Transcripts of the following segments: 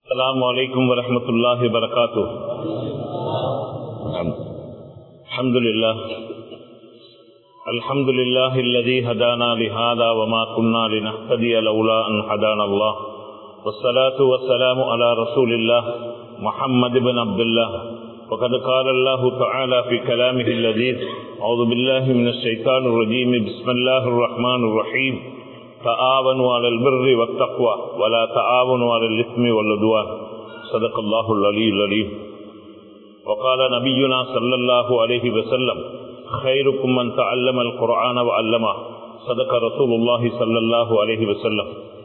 السلام عليكم ورحمة الله وبركاته الحمد لله الحمد لله الذي هدانا لهذا وما كنا لنهتدي لولا أن هدانا الله والصلاة والسلام على رسول الله محمد بن عبد الله وقد قال الله تعالى في كلامه اللذيذ أعوذ بالله من الشيطان الرجيم بسم الله الرحمن الرحيم تعاونوا على البر والتقوى ولا تعاونوا على الإثم والعدوان صدق الله العلي العليم وقال نبينا صلى الله عليه وسلم خيركم من تعلم القرآن وعلمه صدق رسول الله صلى الله عليه وسلم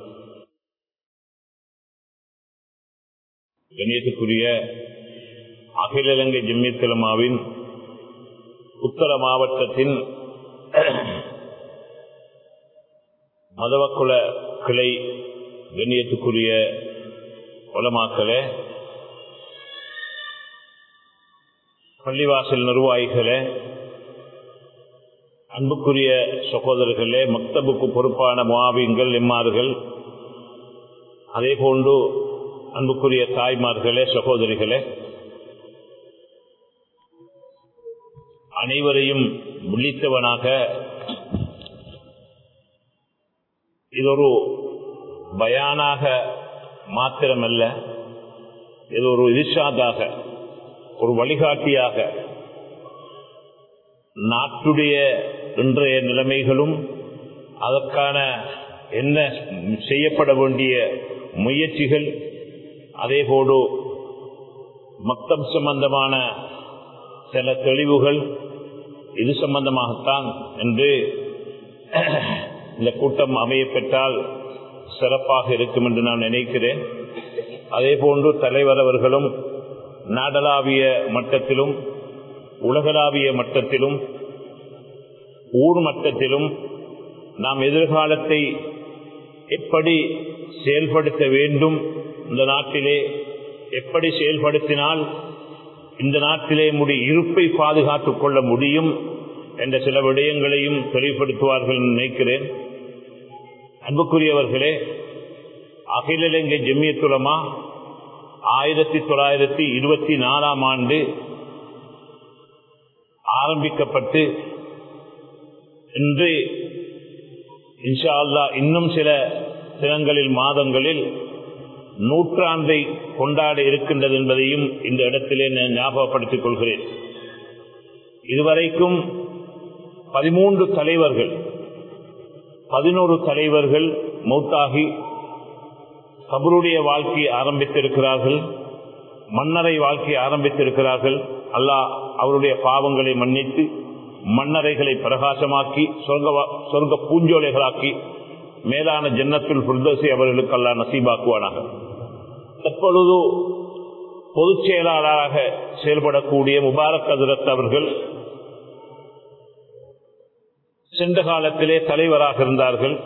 கண்ணியத்துக்குரிய அகில இலங்கை ஜம்மியத்திலமாவின் உத்தர மாவட்டத்தின் மதவக்குல கிளை கண்ணியத்துக்குரிய உலமாக்களே பள்ளிவாசல் நிர்வாகிகளே அன்புக்குரிய சகோதரர்களே மக்தபுக்கு பொறுப்பான மாவியங்கள் எம்மார்கள் அதே போன்று அன்புக்குரிய தாய்மார்களே சகோதரிகளே அனைவரையும் விழித்தவனாக இது ஒரு பயானாக மாத்திரமல்ல இது ஒரு இரிஷாதாக ஒரு வழிகாட்டியாக நாட்டுடைய இன்றைய நிலைமைகளும் அதற்கான என்ன செய்யப்பட வேண்டிய முயற்சிகள் அதேபோடு மக்தம் சம்பந்தமான சில தெளிவுகள் இது சம்பந்தமாகத்தான் என்று இந்த கூட்டம் அமையப்பெற்றால் சிறப்பாக இருக்கும் என்று நான் நினைக்கிறேன் அதே போன்று தலைவர் அவர்களும் நாடளாவிய மட்டத்திலும் உலகளாவிய மட்டத்திலும் ஊர் மட்டத்திலும் நாம் எதிர்காலத்தை எப்படி செயல்படுத்த வேண்டும் இந்த நாட்டிலே எப்படி செயல்படுத்தினால் இந்த நாட்டிலே முடி இருப்பை பாதுகாத்துக் கொள்ள முடியும் என்ற சில விடயங்களையும் தெளிவுபடுத்துவார்கள் நினைக்கிறேன் அன்புக்குரியவர்களே அகில இலங்கை ஜெம்மியத்துலமா ஆயிரத்தி தொள்ளாயிரத்தி இருபத்தி நாலாம் ஆண்டு ஆரம்பிக்கப்பட்டு இன்று இன்ஷா அல்லா இன்னும் சில தினங்களில் மாதங்களில் நூற்றாண்டை கொண்டாட இருக்கின்றது என்பதையும் இந்த இடத்திலே நான் ஞாபகப்படுத்திக் கொள்கிறேன் இதுவரைக்கும் பதிமூன்று தலைவர்கள் பதினோரு தலைவர்கள் மௌத்தாகி கபருடைய வாழ்க்கையை ஆரம்பித்திருக்கிறார்கள் மன்னரை வாழ்க்கையை ஆரம்பித்திருக்கிறார்கள் அல்லாஹ் அவருடைய பாவங்களை மன்னித்து மன்னரைகளை பிரகாசமாக்கி சொர்க்க சொர்க்க பூஞ்சோலைகளாக்கி மேலான ஜன்னத்தில் புர்தசி அவர்களுக்கு அல்லா நசீபாக்குவானாக தற்பொழுது பொதுச் செயலாளராக செயல்படக்கூடிய முபாரக் ஹசரத் அவர்கள் சென்ற காலத்திலே தலைவராக இருந்தார்கள்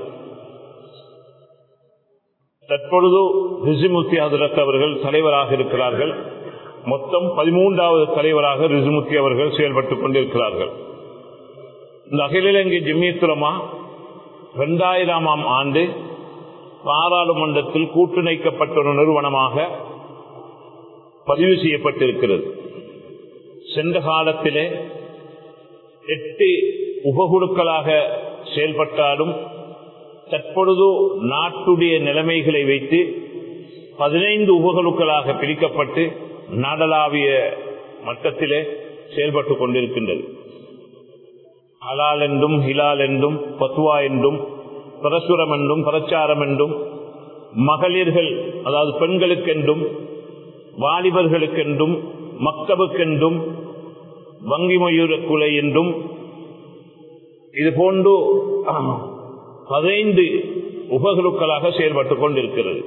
தற்பொழுது ரிசிமுத்தி ஹசரத் அவர்கள் தலைவராக இருக்கிறார்கள் மொத்தம் பதிமூன்றாவது தலைவராக ரிசிமுத்தி அவர்கள் செயல்பட்டுக் கொண்டிருக்கிறார்கள் இந்த அகில இலங்கை ஜெமியத்துலமா இரண்டாயிரமாம் ஆண்டு பாராளுமன்றத்தில் கூட்டிணைக்கப்பட்ட ஒரு நிறுவனமாக பதிவு செய்யப்பட்டிருக்கிறது சென்ற காலத்திலே எட்டு உபகுழுக்களாக செயல்பட்டாலும் தற்பொழுது நாட்டுடைய நிலைமைகளை வைத்து பதினைந்து உபகுழுக்களாக பிரிக்கப்பட்டு நாடளாவிய மட்டத்திலே செயல்பட்டுக் கொண்டிருக்கின்றது ஹலால் என்றும் ஹிலால் என்றும் பத்துவா என்றும் பிரசுரம் என்றும் பிரச்சாரம் என்றும் மகளிர்கள் அதாவது பெண்களுக்கென்றும் வாலிபர்களுக்கென்றும் மக்களுக்கென்றும் வங்கி மயூர குலை என்றும் இது போன்று பதினைந்து உபகுழுக்களாக செயல்பட்டுக் கொண்டிருக்கிறது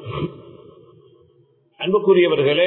அன்புக்குரியவர்களே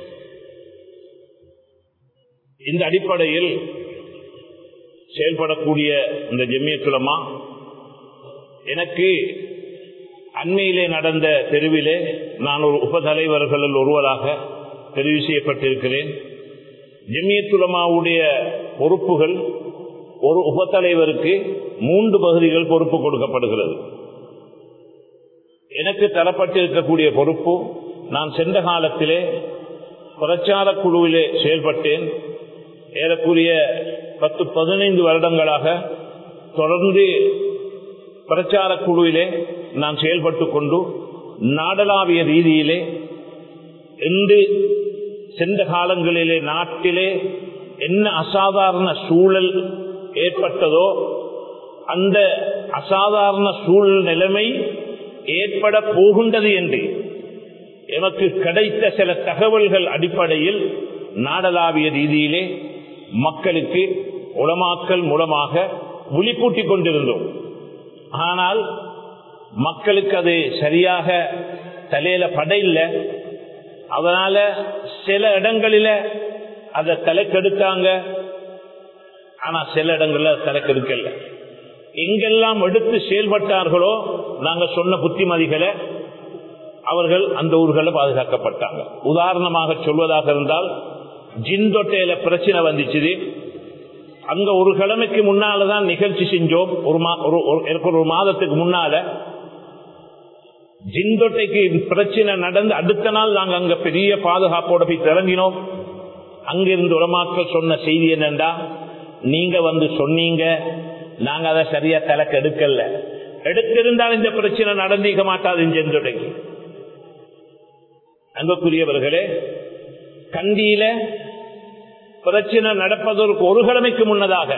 இந்த அடிப்படையில் செயல்படக்கூடிய இந்த ஜெமியத்துலமா எனக்கு அண்மையிலே நடந்த தெருவிலே நான் ஒரு உபதலைவர்களில் ஒருவராக தெரிவு செய்யப்பட்டிருக்கிறேன் ஜெமியத்துலமாவுடைய பொறுப்புகள் ஒரு உபத்தலைவருக்கு மூன்று பகுதிகள் பொறுப்பு கொடுக்கப்படுகிறது எனக்கு தரப்பட்டிருக்கக்கூடிய பொறுப்பு நான் சென்ற காலத்திலே பிரச்சார குழுவிலே செயல்பட்டேன் ஏறக்குரிய பத்து பதினைந்து வருடங்களாக தொடர்ந்து பிரச்சார குழுவிலே நான் செயல்பட்டு கொண்டு நாடளாவிய ரீதியிலே இன்று சென்ற காலங்களிலே நாட்டிலே என்ன அசாதாரண சூழல் ஏற்பட்டதோ அந்த அசாதாரண சூழல் நிலைமை ஏற்பட போகின்றது என்று எமக்கு கிடைத்த சில தகவல்கள் அடிப்படையில் நாடளாவிய ரீதியிலே மக்களுக்கு உளமாக்கல் மூலமாக விழிப்பூட்டிக் கொண்டிருந்தோம் ஆனால் மக்களுக்கு அது சரியாக தலையில படையில்லை அதனால சில இடங்களில அதை தலைக்கெடுத்தாங்க ஆனா சில இடங்கள்ல தலைக்கெடுக்கல எங்கெல்லாம் எடுத்து செயல்பட்டார்களோ நாங்க சொன்ன புத்திமதிகளை அவர்கள் அந்த ஊர்களில் பாதுகாக்கப்பட்டாங்க உதாரணமாக சொல்வதாக இருந்தால் ஜிந்தொட்டையில பிரச்சனை வந்துச்சு அங்க ஒரு கிழமைக்கு முன்னாலதான் நிகழ்ச்சி செஞ்சோம் ஒரு எனக்கு ஒரு மாதத்துக்கு முன்னால ஜிந்தொட்டைக்கு பிரச்சனை நடந்து அடுத்த நாள் நாங்க அங்க பெரிய பாதுகாப்போட போய் திறங்கினோம் அங்கிருந்து உலமாக்கள் சொன்ன செய்தி என்னண்டா நீங்க வந்து சொன்னீங்க நாங்க அதை சரியா தலைக்கு எடுக்கல எடுத்திருந்தால் இந்த பிரச்சனை நடந்திக்க மாட்டாது ஜிந்தொட்டைக்கு அன்புக்குரியவர்களே கண்டியில பிரச்சனை நடப்பதற்கு ஒரு கிழமைக்கு முன்னதாக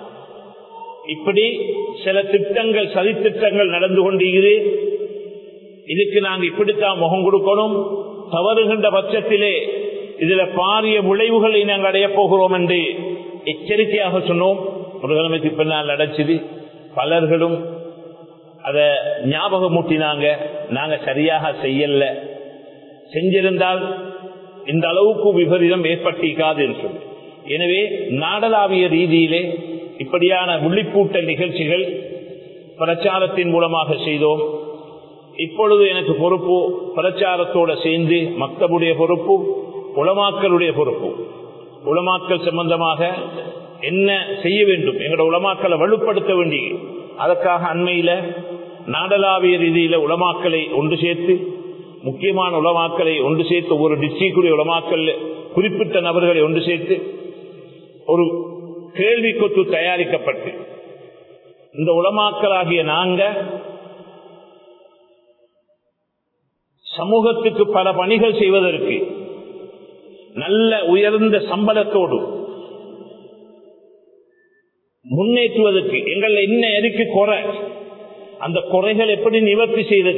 இப்படி சில திட்டங்கள் சதி திட்டங்கள் நடந்து கொண்டிருக்கிறது இதுக்கு நாங்க இப்படித்தான் முகம் கொடுக்கணும் தவறுகின்ற பட்சத்திலே இதுல பாரிய விளைவுகளை நாங்கள் அடைய போகிறோம் என்று எச்சரிக்கையாக சொன்னோம் ஒரு கிழமைக்கு பின்னால் அடைச்சது பலர்களும் அத ஞாபகமூட்டினாங்க நாங்க சரியாக செய்யல செஞ்சிருந்தால் இந்த அளவுக்கு விபரீதம் ஏற்பட்டிருக்காது என்று சொல்லி எனவே நாடளாவிய ரீதியிலே இப்படியான விழிப்பூட்டல் நிகழ்ச்சிகள் பிரச்சாரத்தின் மூலமாக செய்தோம் இப்பொழுது எனக்கு பொறுப்பு பிரச்சாரத்தோட சேர்ந்து மக்தபுடைய பொறுப்பு உளமாக்கலுடைய பொறுப்பு உளமாக்கல் சம்பந்தமாக என்ன செய்ய வேண்டும் எங்களோட உளமாக்கலை வலுப்படுத்த வேண்டி அதற்காக அண்மையில நாடளாவிய ரீதியில உளமாக்கலை ஒன்று சேர்த்து முக்கியமான உலமாக்களை ஒன்று சேர்த்து ஒவ்வொரு டிஸ்ட்ரிக்டுடைய உலமாக்கல் குறிப்பிட்ட நபர்களை ஒன்று சேர்த்து ஒரு கேள்வி கொத்து தயாரிக்கப்பட்டு இந்த உலமாக்கலாகிய நாங்க சமூகத்துக்கு பல பணிகள் செய்வதற்கு நல்ல உயர்ந்த சம்பளத்தோடு முன்னேற்றுவதற்கு எங்கள் என்ன எதுக்கு குறை அந்த குறைகள் எப்படி நிவர்த்தி செய்வது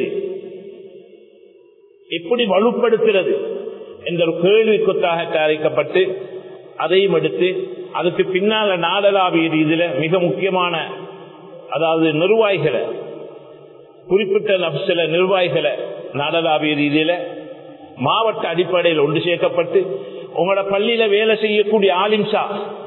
எப்படி வலுப்படுத்துறது என்ற ஒரு கேள்வி கொத்தாக தயாரிக்கப்பட்டு அதையும் எடுத்து அதுக்கு பின்னால நாடலாவிய ரீதியில மிக முக்கியமான அதாவது நிர்வாகிகளை குறிப்பிட்ட சில நிர்வாகிகளை நாடலாவிய ரீதியில மாவட்ட அடிப்படையில் ஒன்று சேர்க்கப்பட்டு உங்களோட பள்ளியில வேலை செய்யக்கூடிய ஆலிம்சா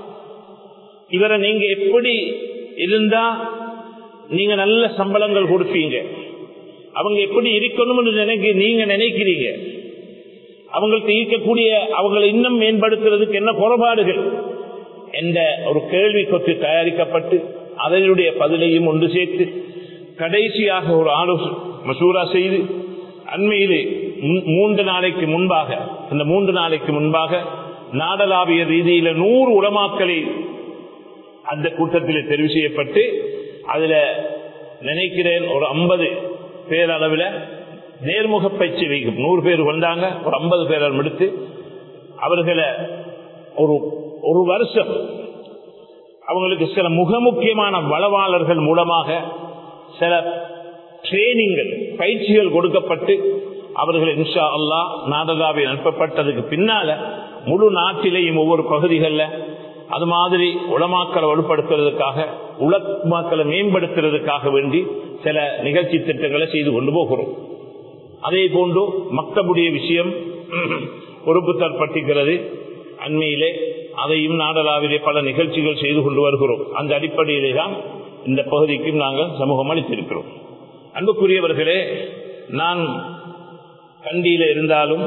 இவரை நீங்க எப்படி இருந்தா நீங்க நல்ல சம்பளங்கள் கொடுப்பீங்க அவங்க எப்படி இருக்கணும்னு நினைக்க நீங்க நினைக்கிறீங்க அவங்களுக்கு ஈர்க்கக்கூடிய அவங்களை இன்னும் மேம்படுத்துறதுக்கு என்ன குறைபாடுகள் என்ற ஒரு கேள்வி கொத்து தயாரிக்கப்பட்டு அதனுடைய பதிலையும் ஒன்று சேர்த்து கடைசியாக ஒரு ஆலோசனை மசூரா செய்து அண்மையிலே மூன்று நாளைக்கு முன்பாக இந்த மூன்று நாளைக்கு முன்பாக நாடளாவிய ரீதியில நூறு உலமாக்களை அந்த கூட்டத்தில் தெரிவு செய்யப்பட்டு அதுல நினைக்கிறேன் ஒரு ஐம்பது பேர் அளவில் நேர்முக பயிற்சி வைக்கும் நூறு பேர் வந்தாங்க ஒரு ஐம்பது பேர் எடுத்து அவர்களை ஒரு ஒரு வருஷம் அவங்களுக்கு சில முக முக்கியமான வளவாளர்கள் மூலமாக சில ட்ரைனிங்கள் பயிற்சிகள் கொடுக்கப்பட்டு அவர்கள் இன்ஷா அல்லா நாடகாவை அனுப்பப்பட்டதுக்கு பின்னால முழு நாட்டிலேயும் ஒவ்வொரு பகுதிகளில் அது மாதிரி உளமாக்களை வலுப்படுத்துறதுக்காக உலமாக்களை மேம்படுத்துறதுக்காக வேண்டி சில நிகழ்ச்சி திட்டங்களை செய்து கொண்டு போகிறோம் அதே போன்று மக்தபுடைய விஷயம் பொறுப்பு தற்பட்டுகிறது அண்மையிலே அதையும் நாடலாவிலே பல நிகழ்ச்சிகள் செய்து கொண்டு வருகிறோம் அந்த அடிப்படையிலே தான் இந்த பகுதிக்கும் நாங்கள் சமூகம் அளித்திருக்கிறோம் அன்புக்குரியவர்களே நான் கண்டியில இருந்தாலும்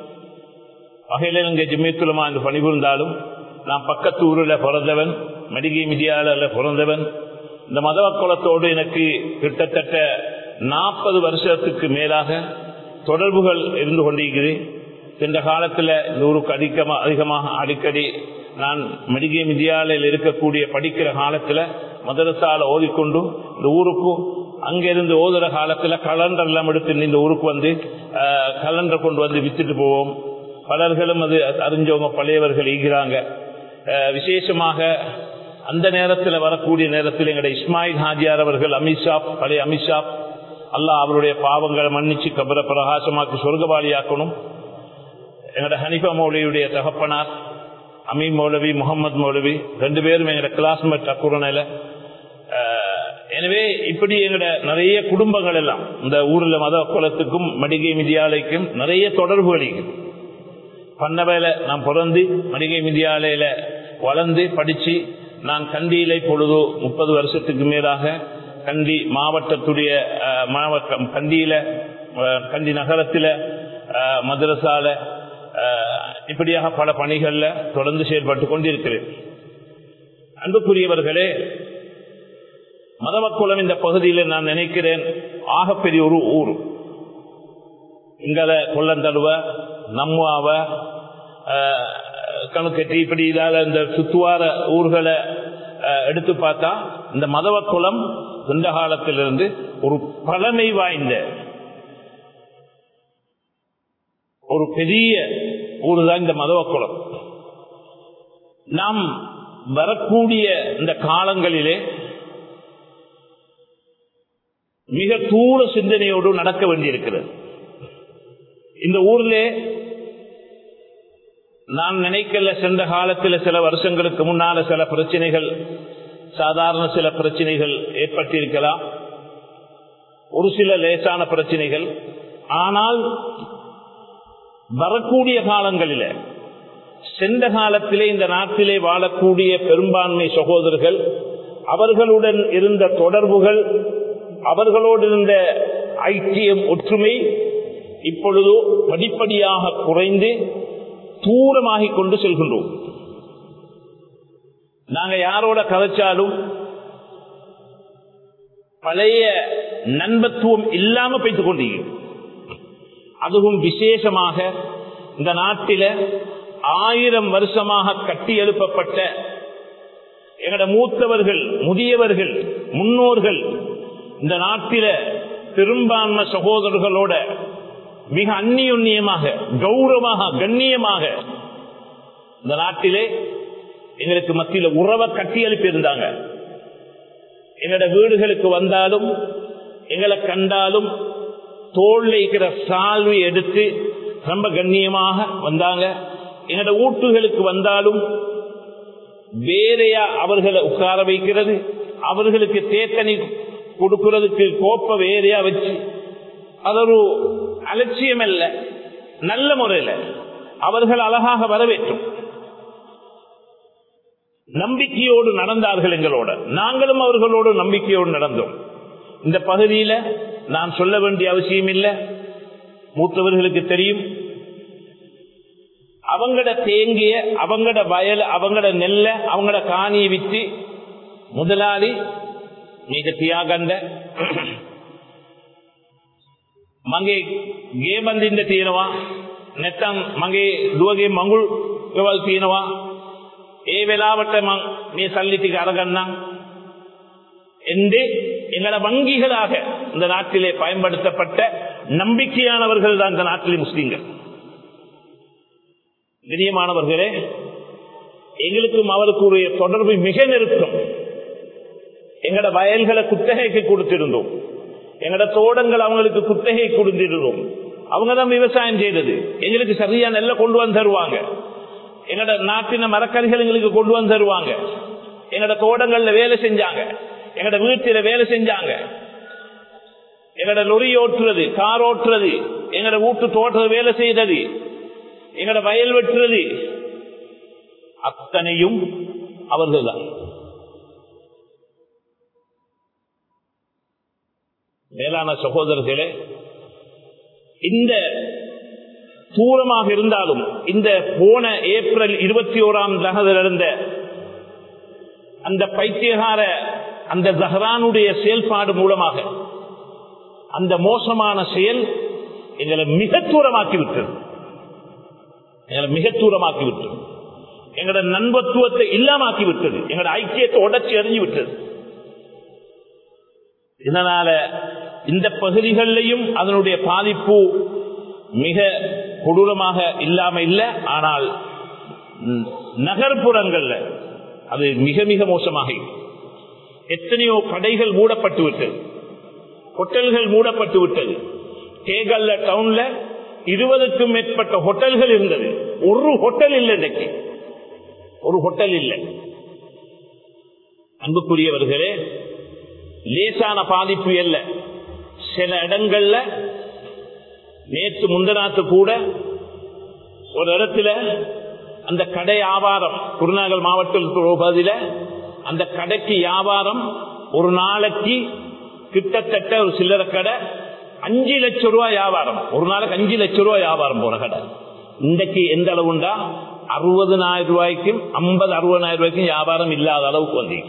அகிலங்கை ஜிமியத்துலமா என்று பணிபுரிந்தாலும் நான் பக்கத்து ஊரில் பிறந்தவன் மெடிகை மிதியால பிறந்தவன் இந்த மதவ குலத்தோடு எனக்கு கிட்டத்தட்ட நாற்பது வருஷத்துக்கு மேலாக தொடர்புகள் இருந்து கொண்டிருக்குது சென்ற காலத்தில் இந்த ஊருக்கு அதிகமா அதிகமாக அடிக்கடி நான் மெடிகே வித்யாலயில் இருக்கக்கூடிய படிக்கிற காலத்துல மதரசால ஓதிக்கொண்டு இந்த ஊருக்கு அங்கிருந்து ஓதுற காலத்துல கலண்டர் எல்லாம் எடுத்து இந்த ஊருக்கு வந்து கலண்டர் கொண்டு வந்து வித்துட்டு போவோம் பலர்களும் அது அறிஞ்சவங்க பழையவர்கள் ஈகிறாங்க விசேஷமாக அந்த நேரத்தில் வரக்கூடிய நேரத்தில் எங்களுடைய இஸ்மாயில் ஹாஜியார் அவர்கள் அமித்ஷா பழைய அமித்ஷா அல்லாஹ் அவருடைய பாவங்களை மன்னிச்சு கபர பிரகாசமாக்கி சொர்க்கவாளியாக்கணும் எங்களோட ஹனிஃபா மௌலவியுடைய தகப்பனார் அமீ மௌலவி முகமது மௌலவி ரெண்டு பேரும் எங்களோட கிளாஸ்மேட் அக்குரணையில எனவே இப்படி எங்களோட நிறைய குடும்பங்கள் எல்லாம் இந்த ஊர்ல மத குலத்துக்கும் மடிகை மிதியாலைக்கும் நிறைய தொடர்புகள் பண்ணவேல நான் பிறந்து மடிகை மிதியாலையில வளர்ந்து படிச்சு நான் கண்டியில பொழுது முப்பது வருஷத்துக்கு மேலாக கண்டி மாவட்டத்துடைய மாவட்டம் கண்டியில கண்டி நகரத்தில மதரசால இப்படியாக பல பணிகள்ல தொடர்ந்து செயல்பட்டு கொண்டிருக்கிறேன் அன்புக்குரியவர்களே மதவக்குளம் இந்த பகுதியில் நான் நினைக்கிறேன் ஆகப்பெரிய ஒரு ஊர் இங்கல கொல்லந்தழுவ நம்மாவ கணுக்கட்டி இப்படி இல்லாத இந்த சுத்துவார ஊர்களை எடுத்து பார்த்தா இந்த மதவக்குளம் இந்த காலத்திலிருந்து ஒரு பழமை வாய்ந்த ஒரு பெரிய ஊர் தான் இந்த மதவக்குளம் நாம் வரக்கூடிய இந்த காலங்களிலே மிக தூர சிந்தனையோடு நடக்க வேண்டியிருக்கிறது இந்த ஊர்ல நான் நினைக்கல சென்ற காலத்தில் சில வருஷங்களுக்கு முன்னால சில பிரச்சனைகள் சாதாரண சில பிரச்சனைகள் ஏற்பட்டிருக்கலாம் ஒரு சில லேசான பிரச்சனைகள் ஆனால் வரக்கூடிய காலங்களில் சென்ற காலத்திலே இந்த நாட்டிலே வாழக்கூடிய பெரும்பான்மை சகோதரர்கள் அவர்களுடன் இருந்த தொடர்புகள் அவர்களோடு இருந்த ஐக்கியம் ஒற்றுமை இப்பொழுது படிப்படியாக குறைந்து தூரமாகிக் கொண்டு செல்கின்றோம் நாங்க யாரோட கதைச்சாலும் பழைய நண்பத்துவம் இல்லாம போய்த்துக் கொண்டிருக்கிறோம் அதுவும் விசேஷமாக இந்த நாட்டில ஆயிரம் வருஷமாக கட்டி எழுப்பப்பட்ட எங்கட மூத்தவர்கள் முதியவர்கள் முன்னோர்கள் இந்த நாட்டில பெரும்பான்மை சகோதரர்களோட மிக அந்நியுன்னியமாக கௌரவமாக கண்ணியமாக இந்த நாட்டிலே எங்களுக்கு மத்தியில உறவை கட்டி எழுப்பி இருந்தாங்க எங்களோட வீடுகளுக்கு வந்தாலும் எங்களை கண்டாலும் தோல்ல இருக்கிற சால்வி எடுத்து ரொம்ப கண்ணியமாக வந்தாங்க எங்களோட வீட்டுகளுக்கு வந்தாலும் வேறையா அவர்களை உட்கார வைக்கிறது அவர்களுக்கு தேத்தனி கொடுக்கிறதுக்கு கோப்ப வேறையா வச்சு அது ஒரு அலட்சியம் அல்ல நல்ல முறையில் அவர்கள் அழகாக வரவேற்றும் நம்பிக்கையோடு நடந்தார்கள் எங்களோட நாங்களும் அவர்களோடு நம்பிக்கையோடு நடந்தோம் இந்த பகுதியில நான் சொல்ல வேண்டிய அவசியம் இல்லை மூத்தவர்களுக்கு தெரியும் அவங்கட தேங்கிய அவங்கட வயல் அவங்கட நெல்ல அவங்கட காணியை வித்து முதலாளி மிக தியாகண்ட මගේ ගේ බඳින්න තියෙනවා නැත්තම් මගේ දුවගේ මඟුල් ගෙවල් තියෙනවා ඒ වෙලාවට මං මේ සල්ලි ටික අරගන්නම් என்று எங்கள வங்கிகளாக இந்த நாட்டிலே பயன்படுத்தப்பட்ட நம்பிக்கையானவர்கள் தான் இந்த நாட்டிலே முஸ்லீம்கள் கண்ணியமானவர்களே எங்களுக்கும் அவருக்குரிய தொடர்பு மிக நெருக்கம் எங்கட வயல்களை குத்தகைக்கு கொடுத்திருந்தோம் எங்கட தோட்டங்கள் அவங்களுக்கு குத்தகை கொடுத்திருந்தோம் அவங்க தான் விவசாயம் செய்தது எங்களுக்கு சரியா நெல்ல கொண்டு வந்து தருவாங்க எங்கட நாட்டின மரக்கறிகள் எங்களுக்கு கொண்டு வந்து தருவாங்க எங்கட தோட்டங்கள்ல வேலை செஞ்சாங்க எங்கட வீட்டில வேலை செஞ்சாங்க எங்கட லொரி ஓட்டுறது கார் ஓட்டுறது எங்கட வீட்டு தோட்டத்தை வேலை செய்தது எங்கட வயல் வெட்டுறது அத்தனையும் அவர்கள் தான் மேலான சகோதரர்களே இந்த தூரமாக இருந்தாலும் இந்த போன ஏப்ரல் இருபத்தி ஓராம் தகதில் இருந்த அந்த பைத்தியகார அந்த ஜஹரானுடைய செயல்பாடு மூலமாக அந்த மோசமான செயல் எங்களை மிக தூரமாக்கி விட்டது எங்களை மிக தூரமாக்கி விட்டது எங்களோட நண்பத்துவத்தை இல்லாமாக்கி விட்டது எங்களோட ஐக்கியத்தை உடச்சி எறிஞ்சு விட்டது இதனால இந்த பகுதிகளிலையும் அதனுடைய பாதிப்பு மிக கொடூரமாக இல்லாம இல்லை ஆனால் நகர்ப்புறங்கள்ல அது மிக மிக மோசமாக எத்தனையோ கடைகள் மூடப்பட்டு விட்டது ஹோட்டல்கள் மூடப்பட்டு விட்டது கேகல்ல டவுன்ல இருபதுக்கும் மேற்பட்ட ஹோட்டல்கள் இருந்தது ஒரு ஹோட்டல் இல்லை இன்னைக்கு ஒரு ஹோட்டல் இல்லை அன்புக்குரியவர்களே லேசான பாதிப்பு அல்ல சில இடங்கள்ல நேற்று முந்தநாத்து கூட ஒரு இடத்துல அந்த கடை வியாபாரம் குருநாகல் மாவட்டத்தில் பகுதியில் அந்த கடைக்கு வியாபாரம் ஒரு நாளைக்கு கிட்டத்தட்ட ஒரு சில்லறை கடை அஞ்சு லட்சம் ரூபாய் வியாபாரம் ஒரு நாளைக்கு அஞ்சு லட்சம் ரூபாய் வியாபாரம் போற கடை இன்றைக்கு எந்த அளவுண்டா அறுபதனாயிரம் ரூபாய்க்கும் ஐம்பது அறுபதாயிரம் ரூபாய்க்கும் வியாபாரம் இல்லாத அளவுக்கு வந்தீங்க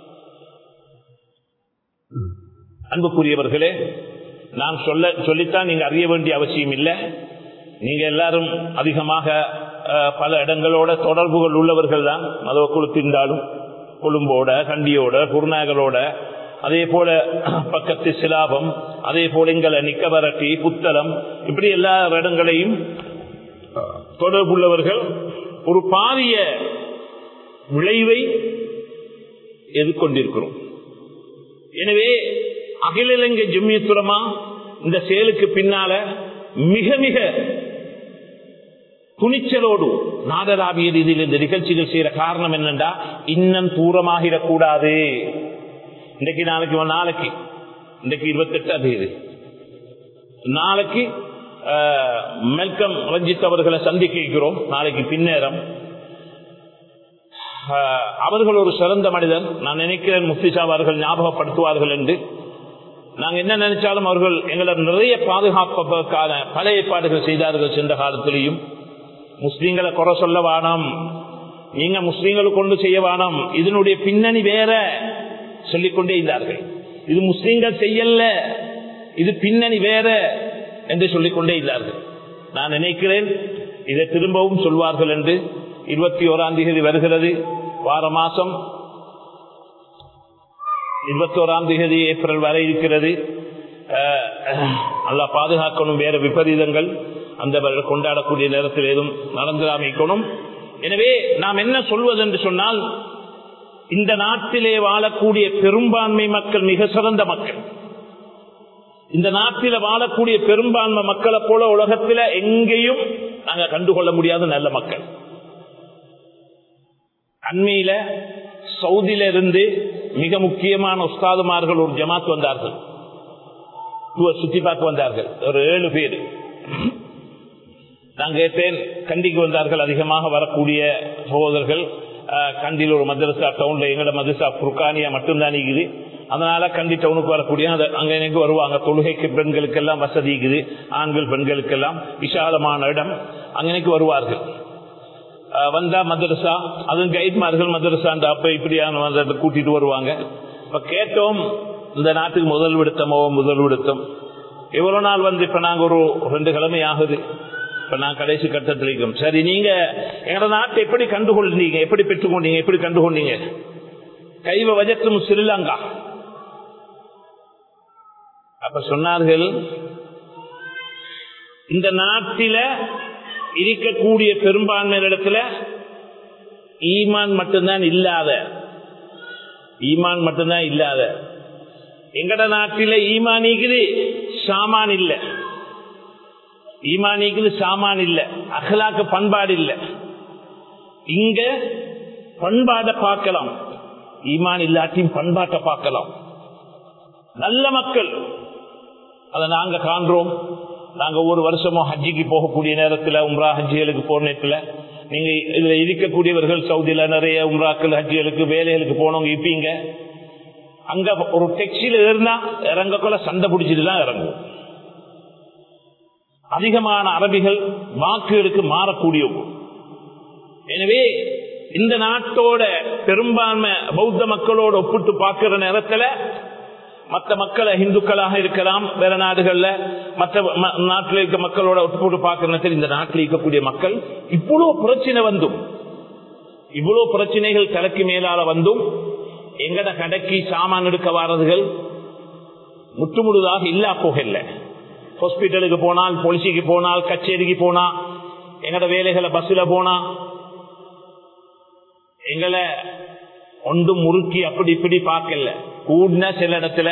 அன்புக்குரியவர்களே நான் சொல்ல சொல்லித்தான் நீங்க அறிய வேண்டிய அவசியம் இல்லை நீங்க எல்லாரும் அதிகமாக பல இடங்களோட தொடர்புகள் உள்ளவர்கள் தான் மதவ குழுத்திருந்தாலும் கொழும்போட கண்டியோட குருநாகரோட அதே போல பக்கத்து சிலாபம் அதே போல எங்களை நிக்கவரட்டி புத்தளம் இப்படி எல்லா இடங்களையும் தொடர்புள்ளவர்கள் ஒரு பாரிய விளைவை எதிர்கொண்டிருக்கிறோம் எனவே அகில இலங்கை ஜம்மியத்துறமா இந்த செயலுக்கு பின்னால மிக மிக துணிச்சலோடு நாடராவிய ரீதியில் இந்த நிகழ்ச்சிகள் செய்யற காரணம் என்னண்டா இன்னும் தூரமாகிடக்கூடாது இன்றைக்கு நாளைக்கு நாளைக்கு இன்றைக்கு இருபத்தெட்டாம் தேதி நாளைக்கு மெல்கம் ரஞ்சித் அவர்களை சந்திக்க இருக்கிறோம் நாளைக்கு பின்னேரம் அவர்கள் ஒரு சிறந்த மனிதன் நான் நினைக்கிறேன் முஃப்திசா அவர்கள் ஞாபகப்படுத்துவார்கள் என்று நாங்கள் என்ன நினைச்சாலும் அவர்கள் எங்களை நிறைய பாதுகாப்பதற்கான பல ஏற்பாடுகள் செய்தார்கள் சென்ற காலத்திலையும் முஸ்லீம்களை குறை சொல்ல வானம் நீங்க முஸ்லீம்களை கொண்டு செய்ய வானம் இதனுடைய பின்னணி வேற சொல்லிக்கொண்டே இருந்தார்கள் இது முஸ்லீம்கள் செய்யல இது பின்னணி வேற என்று சொல்லிக்கொண்டே இருந்தார்கள் நான் நினைக்கிறேன் இதை திரும்பவும் சொல்வார்கள் என்று இருபத்தி ஓராம் தேதி வருகிறது வார மாசம் இருபத்தி ஓராம் தேதி ஏப்ரல் வரை இருக்கிறது நல்லா பாதுகாக்கணும் வேற விபரீதங்கள் அந்த கொண்டாடக்கூடிய நேரத்தில் எதுவும் நடந்துடாமிக்கணும் எனவே நாம் என்ன சொல்வது என்று சொன்னால் இந்த நாட்டிலே வாழக்கூடிய பெரும்பான்மை மக்கள் மிக சிறந்த மக்கள் இந்த நாட்டில வாழக்கூடிய பெரும்பான்மை மக்களை போல உலகத்தில் எங்கேயும் நாங்க கண்டுகொள்ள முடியாத நல்ல மக்கள் அண்மையில சவுதியில இருந்து மிக முக்கியமான உஸ்தாதுமார்கள் ஒரு ஜமாத் வந்தார்கள் சுத்தி பார்க்க வந்தார்கள் ஒரு ஏழு பேர் நான் கேட்டேன் கண்டிக்கு வந்தார்கள் அதிகமாக வரக்கூடிய சகோதரர்கள் கண்டியில் ஒரு மதரசா டவுன்ல எங்களோட மதரசா புர்கானியா மட்டும்தான் இருக்குது அதனால கண்டி டவுனுக்கு வரக்கூடிய அங்க எனக்கு வருவாங்க தொழுகைக்கு பெண்களுக்கு எல்லாம் வசதி இருக்குது ஆண்கள் பெண்களுக்கு எல்லாம் விசாலமான இடம் அங்கனைக்கு வருவார்கள் வந்தா மதரசா அதுவும் கைட்மார்கள் மதரசாண்ட அப்ப இப்படியான கூட்டிட்டு வருவாங்க இப்ப கேட்டோம் இந்த நாட்டுக்கு முதல் விடுத்தமோ முதல் விடுத்தம் எவ்வளவு நாள் வந்து இப்ப நாங்க ஒரு ரெண்டு கிழமை ஆகுது இப்ப நான் கடைசி கட்டத்தில் இருக்கோம் சரி நீங்க எங்களோட நாட்டை எப்படி கண்டுகொண்டீங்க எப்படி பெற்றுக்கொண்டீங்க எப்படி கண்டுகொண்டீங்க கைவ வஜத்தும் ஸ்ரீலங்கா அப்ப சொன்னார்கள் இந்த நாட்டில இருக்கக்கூடிய பெரும்பான்மை இடத்துல ஈமான் மட்டும்தான் இல்லாத ஈமான் மட்டும்தான் இல்லாத எங்கட நாட்டில ஈமானிக்குது சாமான் இல்ல ஈமானிக்குது சாமான் இல்ல அகலாக்கு பண்பாடு இல்ல இங்க பண்பாட பார்க்கலாம் ஈமான் இல்லாட்டியும் பண்பாட்டை பார்க்கலாம் நல்ல மக்கள் அதை நாங்க காண்றோம் நாங்க ஒவ்வொரு வருஷமும் ஹஜ்ஜிக்கு போகக்கூடிய நேரத்தில் உம்ரா ஹஜ்ஜிகளுக்கு போன நேரத்தில் நீங்க இதுல இருக்கக்கூடியவர்கள் சவுதியில நிறைய உம்ராக்கள் ஹஜ்ஜிகளுக்கு வேலைகளுக்கு போனவங்க இருப்பீங்க அங்க ஒரு டெக்ஸில இருந்தா இறங்கக்குள்ள சண்டை பிடிச்சிட்டு தான் இறங்கும் அதிகமான அரபிகள் வாக்குகளுக்கு மாறக்கூடியவங்க எனவே இந்த நாட்டோட பெரும்பான்மை பௌத்த மக்களோட ஒப்பிட்டு பார்க்கிற நேரத்தில் மற்ற மக்களை இந்துக்களாக இருக்கலாம் வேற நாடுகள்ல மற்ற நாட்டில் இருக்க மக்களோட ஒட்டு போட்டு பார்க்கறது இந்த நாட்டில் இருக்கக்கூடிய மக்கள் இவ்வளவு பிரச்சனை வந்தும் இவ்வளவு பிரச்சனைகள் தலைக்கு மேலால வந்தும் எங்கட கடைக்கு சாமான் எடுக்க வாரதுகள் முற்றுமுழுதாக இல்லா போகல ஹாஸ்பிட்டலுக்கு போனால் பொலிசிக்கு போனால் கச்சேரிக்கு போனா எங்கட வேலைகளை பஸ்ல போனா எங்களை ஒன்றும் முறுக்கி அப்படி இப்படி பார்க்கல கூடின சில இடத்துல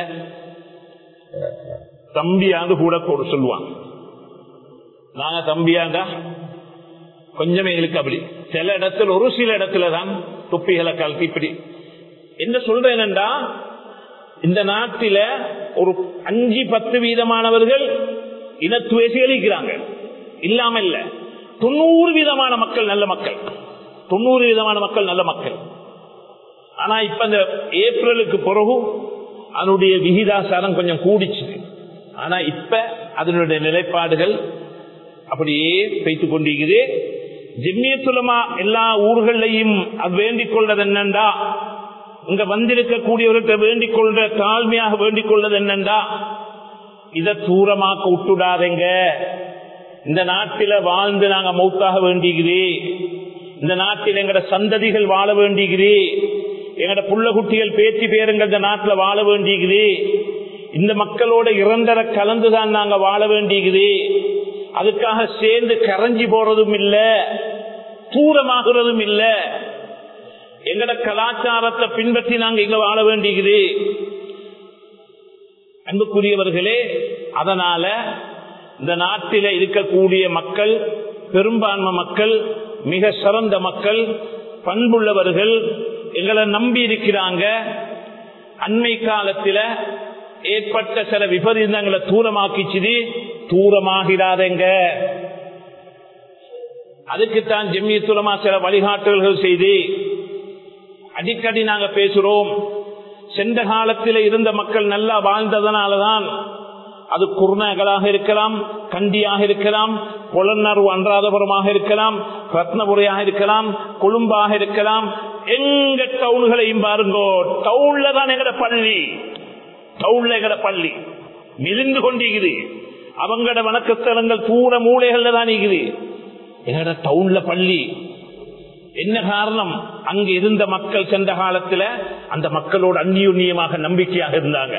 தம்பியாண்டு கூட கூட சொல்லுவாங்க நாங்க தம்பியாண்டா கொஞ்சம் எங்களுக்கு அப்படி சில இடத்துல ஒரு சில இடத்துல தான் தொப்பிகளை கலத்தி இப்படி என்ன சொல்றேன்டா இந்த நாட்டில ஒரு அஞ்சு பத்து வீதமானவர்கள் இனத்துவேசிகள் இருக்கிறாங்க இல்லாம இல்ல தொண்ணூறு விதமான மக்கள் நல்ல மக்கள் தொண்ணூறு விதமான மக்கள் நல்ல மக்கள் ஆனா இப்ப இந்த ஏப்ரலுக்கு பிறகு அதனுடைய விகிதாசாரம் கொஞ்சம் கூடிச்சு ஆனா இப்ப அதனுடைய நிலைப்பாடுகள் அப்படியே வைத்துக் கொண்டிருக்குது ஜெம்மியத்துலமா எல்லா ஊர்களையும் வேண்டிக் கொள்வது என்னண்டா இங்க வந்திருக்கக்கூடியவர்கிட்ட வேண்டிக் கொள்ற தாழ்மையாக வேண்டிக் கொள்வது என்னண்டா இத தூரமாக்க விட்டுடாதீங்க இந்த நாட்டில வாழ்ந்து நாங்க மௌத்தாக வேண்டிகிறே இந்த நாட்டில் எங்கட சந்ததிகள் வாழ வேண்டிகிறே எங்கட புள்ள குட்டிகள் பேச்சு பேருங்க இந்த நாட்டில் வாழ வேண்டிகிறே இந்த மக்களோட இறந்தர கலந்துதான் நாங்க வாழ வேண்டிகிறே அதுக்காக சேர்ந்து கரைஞ்சி போறதும் இல்ல தூரமாகிறதும் இல்ல எங்கட கலாச்சாரத்தை பின்பற்றி நாங்க இங்க வாழ வேண்டிகிறே அன்புக்குரியவர்களே அதனால இந்த நாட்டில இருக்கக்கூடிய மக்கள் பெரும்பான்மை மக்கள் மிக சிறந்த மக்கள் பண்புள்ளவர்கள் எங்களை நம்பி இருக்கிறாங்க அண்மை காலத்தில் ஏற்பட்ட சில விபரீதங்களை தூரமாக்கிச்சுது தூரமாகிறாதங்க அதுக்குத்தான் ஜெம்மியத்துலமா சில வழிகாட்டல்கள் செய்து அடிக்கடி நாங்க பேசுறோம் சென்ற காலத்தில் இருந்த மக்கள் நல்லா வாழ்ந்ததனாலதான் அது குர்ணகளாக இருக்கலாம் கண்டியாக இருக்கலாம் புலனர்வு அன்றாதபுரமாக இருக்கலாம் ரத்னபுரையாக இருக்கலாம் கொழும்பாக இருக்கலாம் எங்க டவுன்களையும் பாருங்கோ டவுன்ல தான் எங்கட பள்ளி டவுன்ல எங்கட பள்ளி மிளிந்து கொண்டிருக்குது அவங்கட வணக்கஸ்தலங்கள் தூர மூலைகள்ல தான் இருக்குது எங்கட டவுன்ல பள்ளி என்ன காரணம் அங்க இருந்த மக்கள் சென்ற காலத்துல அந்த மக்களோட அந்நியுன்னியமாக நம்பிக்கையாக இருந்தாங்க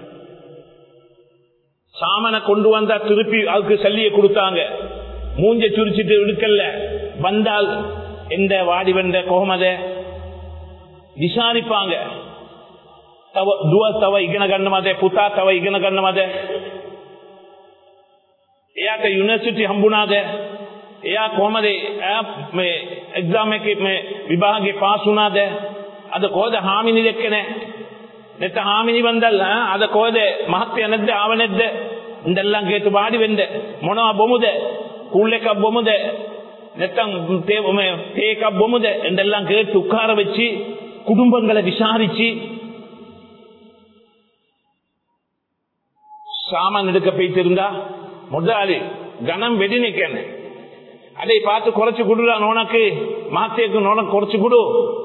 சாமனை கொண்டு வந்தா திருப்பி அதுக்கு சல்லிய கொடுத்தாங்க மூஞ்ச சுரிச்சிட்டு இழுக்கல்ல வந்தால் எந்த வாடி வந்த கோமத விசாரிப்பாங்க தவ துவ தவ இகன கண்ணமத புத்தா தவ இகன கண்ணமத එයාට යුනිවර්සිටි හම්බුණාද එයා කොහමද එක්සාම් එකේ විභාගේ පාස් වුණාද අද කොහොද හාමිනි දෙක්කනේ නැත්නම් හාමිනි වන්දල් අද කොහොද මහත්ය නැද්ද ආව නැද්ද ඉඳල්ලන් ගේතු වාඩි වෙන්න මොනවා බොමුද කූල් එකක් බොමුද නැත්නම් තේ එකක් බොමුද என்றெல்லாம் கேட்டு உட்கார வச்சு குடும்பங்களை விசாரிச்சு சாமான் எடுக்க போயிட்டு இருந்தா முதலாளி கணம் வெடி நிக்கணும் அதை பார்த்து குறைச்சு கொடுடா நோனக்கு மாத்தேக்கு நோன குறைச்சு கொடு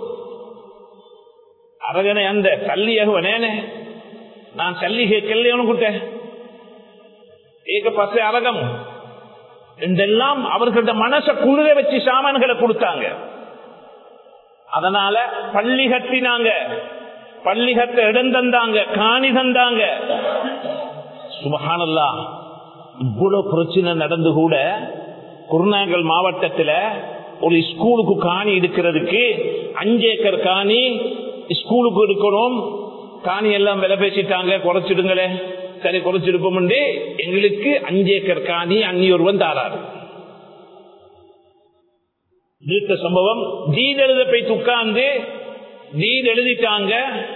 அரகனை அந்த தள்ளியகுவனேனே நான் தள்ளி கல்யாணம் கொடுத்தேன் ஏக பசை அரகம் என்றெல்லாம் அவர்களோட மனச குளிர வச்சு சாமான்களை கொடுத்தாங்க அதனால பள்ளி கட்டினாங்க பள்ளி கட்ட இடம் தந்தாங்க காணி தந்தாங்க சுபகானல்லா இவ்வளவு பிரச்சனை நடந்து கூட குருநாகல் மாவட்டத்தில் ஒரு ஸ்கூலுக்கு காணி எடுக்கிறதுக்கு அஞ்சு ஏக்கர் காணி ஸ்கூலுக்கு எடுக்கணும் காணி எல்லாம் விலை பேசிட்டாங்க குறைச்சிடுங்களே சரி குறைச்சிருப்போம் எங்களுக்கு அஞ்சு ஏக்கர் காணி அந்நியொருவன் தாராரு நீட்ட சம்பவம் டீட் எழுத போய் உட்கார்ந்து டீட் எழுதிட்டாங்க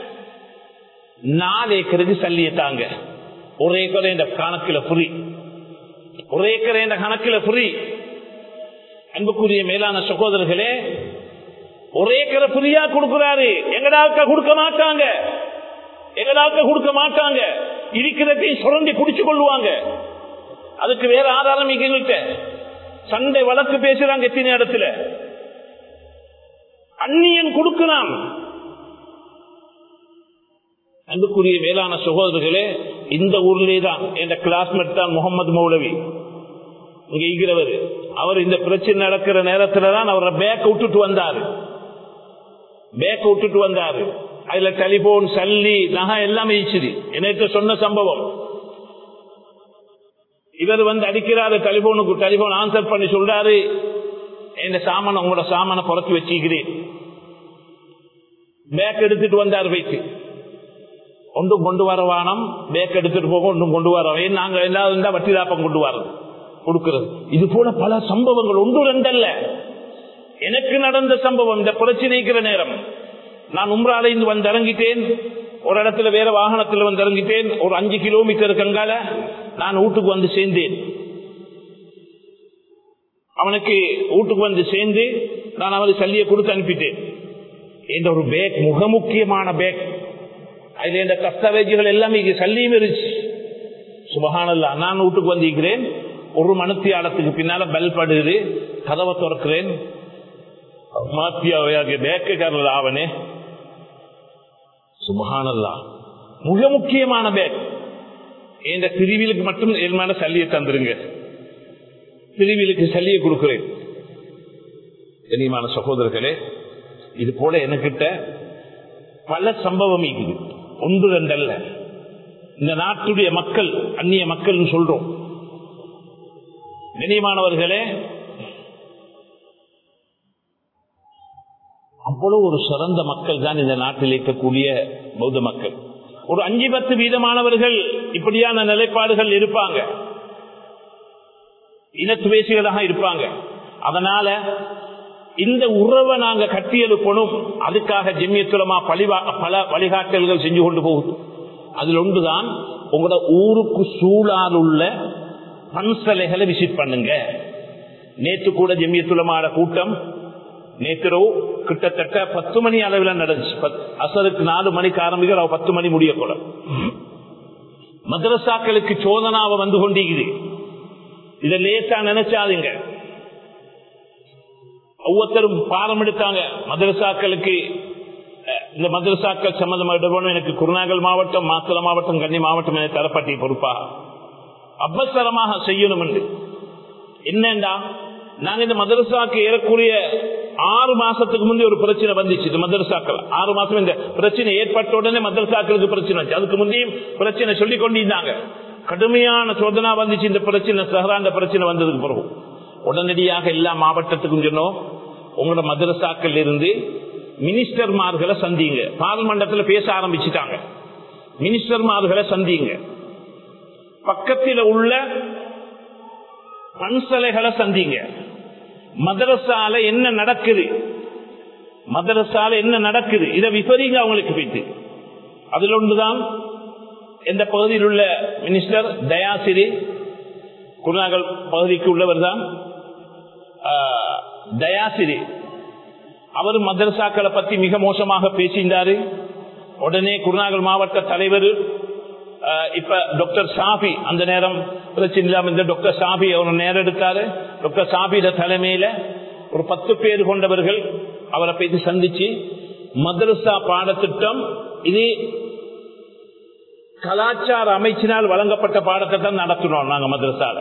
நாலு ஏக்கருக்கு சல்லியத்தாங்க ஒரு ஏக்கர் என்ற கணக்கில் புரி ஒரு ஏக்கர் என்ற கணக்கில் புரி அன்புக்குரிய மேலான சகோதரர்களே ஒரு ஏக்கரை புரியா கொடுக்கிறாரு எங்கடாக்க கொடுக்க மாட்டாங்க எங்கடாக்க கொடுக்க மாட்டாங்க இருக்கிறதையும் சுரண்டி குடிச்சு கொள்ளுவாங்க அதுக்கு வேற ஆதாரம் எங்கள்கிட்ட சண்டை வழக்கு பேசுறாங்க எத்தனை இடத்துல அந்நியன் கொடுக்கலாம் அன்புக்குரிய மேலான சகோதரர்களே இந்த ஊர்லே தான் என் கிளாஸ்மேட் தான் முகமது மௌலவி இங்க இருக்கிறவர் அவர் இந்த பிரச்சனை நடக்கிற நேரத்துல தான் அவரை பேக்க விட்டுட்டு வந்தாரு பேக்க விட்டுட்டு வந்தாரு அதுல டெலிபோன் சல்லி நகை எல்லாமே இச்சுது எனக்கு சொன்ன சம்பவம் இவர் வந்து அடிக்கிறாரு டெலிபோனுக்கு டெலிபோன் ஆன்சர் பண்ணி சொல்றாரு இந்த சாமான உங்களோட சாமான புறத்து வச்சுக்கிறேன் பேக் எடுத்துட்டு வந்தார் வைத்து ஒன்றும் கொண்டு வர வானம் பேக் எடுத்துட்டு போக ஒன்றும் கொண்டு வர நாங்க எல்லாரும் தான் வட்டி லாப்பம் கொண்டு வரோம் கொடுக்கிறது இது போல பல சம்பவங்கள் ஒன்று ரெண்டல்ல எனக்கு நடந்த சம்பவம் இந்த பிரச்சனைக்கிற நேரம் நான் உம்ராலைந்து வந்து இறங்கிட்டேன் ஒரு இடத்துல வேற வாகனத்தில் வந்து இறங்கிட்டேன் ஒரு அஞ்சு கிலோமீட்டர் கங்கால நான் வீட்டுக்கு வந்து சேர்ந்தேன் அவனுக்கு வீட்டுக்கு வந்து சேர்ந்து நான் அவருக்கு சல்லியை கொடுத்து அனுப்பிட்டேன் இந்த ஒரு பேக் முக முக்கியமான பேக் அதுல இந்த கஸ்தவேஜிகள் எல்லாமே சல்லியும் இருந்துச்சு சுபகானல்லா நான் வீட்டுக்கு வந்திருக்கிறேன் ஒரு மனத்தியாலத்துக்கு பின்னால பெல் படுது கதவை திறக்கிறேன் மாத்தியாவையாக பேக்குக்காரர் ஆவனே சுபகானல்லா மிக முக்கியமான பேக் இந்த பிரிவிலுக்கு மட்டும் என் மேல சல்லியை தந்துருங்க பிரிவிலுக்கு சல்லியை கொடுக்கிறேன் கனியமான சகோதரர்களே இது போல எனக்கிட்ட பல சம்பவம் இருக்குது ஒன்று ரெண்டல்ல இந்த நாட்டுடைய மக்கள் அந்நிய மக்கள் சொல்றோம் கனியமானவர்களே அவ்வளவு ஒரு சிறந்த மக்கள் தான் இந்த நாட்டில் இருக்கக்கூடிய பௌத்த மக்கள் ஒரு அஞ்சு பத்து வீதமானவர்கள் இப்படியான நிலைப்பாடுகள் இருப்பாங்க இனத்துவேசிகளாக இருப்பாங்க அதனால இந்த உறவை நாங்க கட்டி எழுப்பணும் அதுக்காக ஜெமியத்துலமா பழிவா பல வழிகாட்டல்கள் செஞ்சு கொண்டு போகுது அதுல ஒன்றுதான் உங்களோட ஊருக்கு சூழால் உள்ள பன்சலைகளை விசிட் பண்ணுங்க நேற்று கூட ஜெமியத்துலமான கூட்டம் நேத்திரவு கிட்டத்தட்ட பத்து மணி அளவில் நடந்துச்சு அசருக்கு நாலு மணிக்கு ஆரம்பிக்கிற பத்து மணி முடிய கூட மதரசாக்களுக்கு சோதனாவை வந்து கொண்டிருக்குது இதை லேசா நினைச்சாதுங்க ஒவ்வொருத்தரும் பாடம் எடுத்தாங்க மதரசாக்களுக்கு இந்த மதரசாக்கள் சம்பந்தமாக எனக்கு குருநாகல் மாவட்டம் மாத்தள மாவட்டம் கன்னி மாவட்டம் என தரப்பட்டிய பொறுப்பா அவசரமாக செய்யணும் என்று என்னண்டா நாங்க இந்த மதரசாக்கு ஏறக்கூடிய ஆறு மாசத்துக்கு முந்தைய ஒரு பிரச்சனை வந்துச்சு இந்த மதரசாக்கள் ஆறு மாசம் இந்த பிரச்சனை ஏற்பட்ட உடனே மதரசாக்களுக்கு பிரச்சனை வந்துச்சு அதுக்கு முந்தையும் பிரச்சனை சொல்லி கொண்டிருந்தாங்க கடுமையான சோதனா வந்துச்சு இந்த பிரச்சனை சஹராந்த பிரச்சனை வந்ததுக்கு பிறகு உடனடியாக எல்லா மாவட்டத்துக்கும் சொன்னோம் உங்களோட மதரசாக்கள் இருந்து மினிஸ்டர்மார்களை சந்திங்க பார்லிமெண்டத்தில் பேச ஆரம்பிச்சுட்டாங்க மினிஸ்டர்மார்களை சந்திங்க பக்கத்தில் உள்ள பன்சலைகளை சந்திங்க மதரசால என்ன நடக்குது மதரசால என்ன நடக்குது இதை விபரீங்க அவங்களுக்கு போயிட்டு அதுல ஒன்றுதான் எந்த பகுதியில் உள்ள மினிஸ்டர் தயாசிரி குருநாகல் பகுதிக்கு உள்ளவர் தான் தயாசிரி அவர் மதரசாக்களை பத்தி மிக மோசமாக பேசியிருந்தாரு உடனே குருநாகல் மாவட்ட தலைவர் இப்ப டாக்டர் சாபி அந்த நேரம் பிரச்சனை இல்லாம இந்த டாக்டர் சாபி அவர் நேரம் எடுத்தாரு டாக்டர் சாபியிட தலைமையில ஒரு பத்து பேர் கொண்டவர்கள் அவரை பேசி சந்திச்சு மதரசா பாடத்திட்டம் இது கலாச்சார அமைச்சினால் வழங்கப்பட்ட பாடத்தை தான் நடத்தினோம் நாங்க மதரசால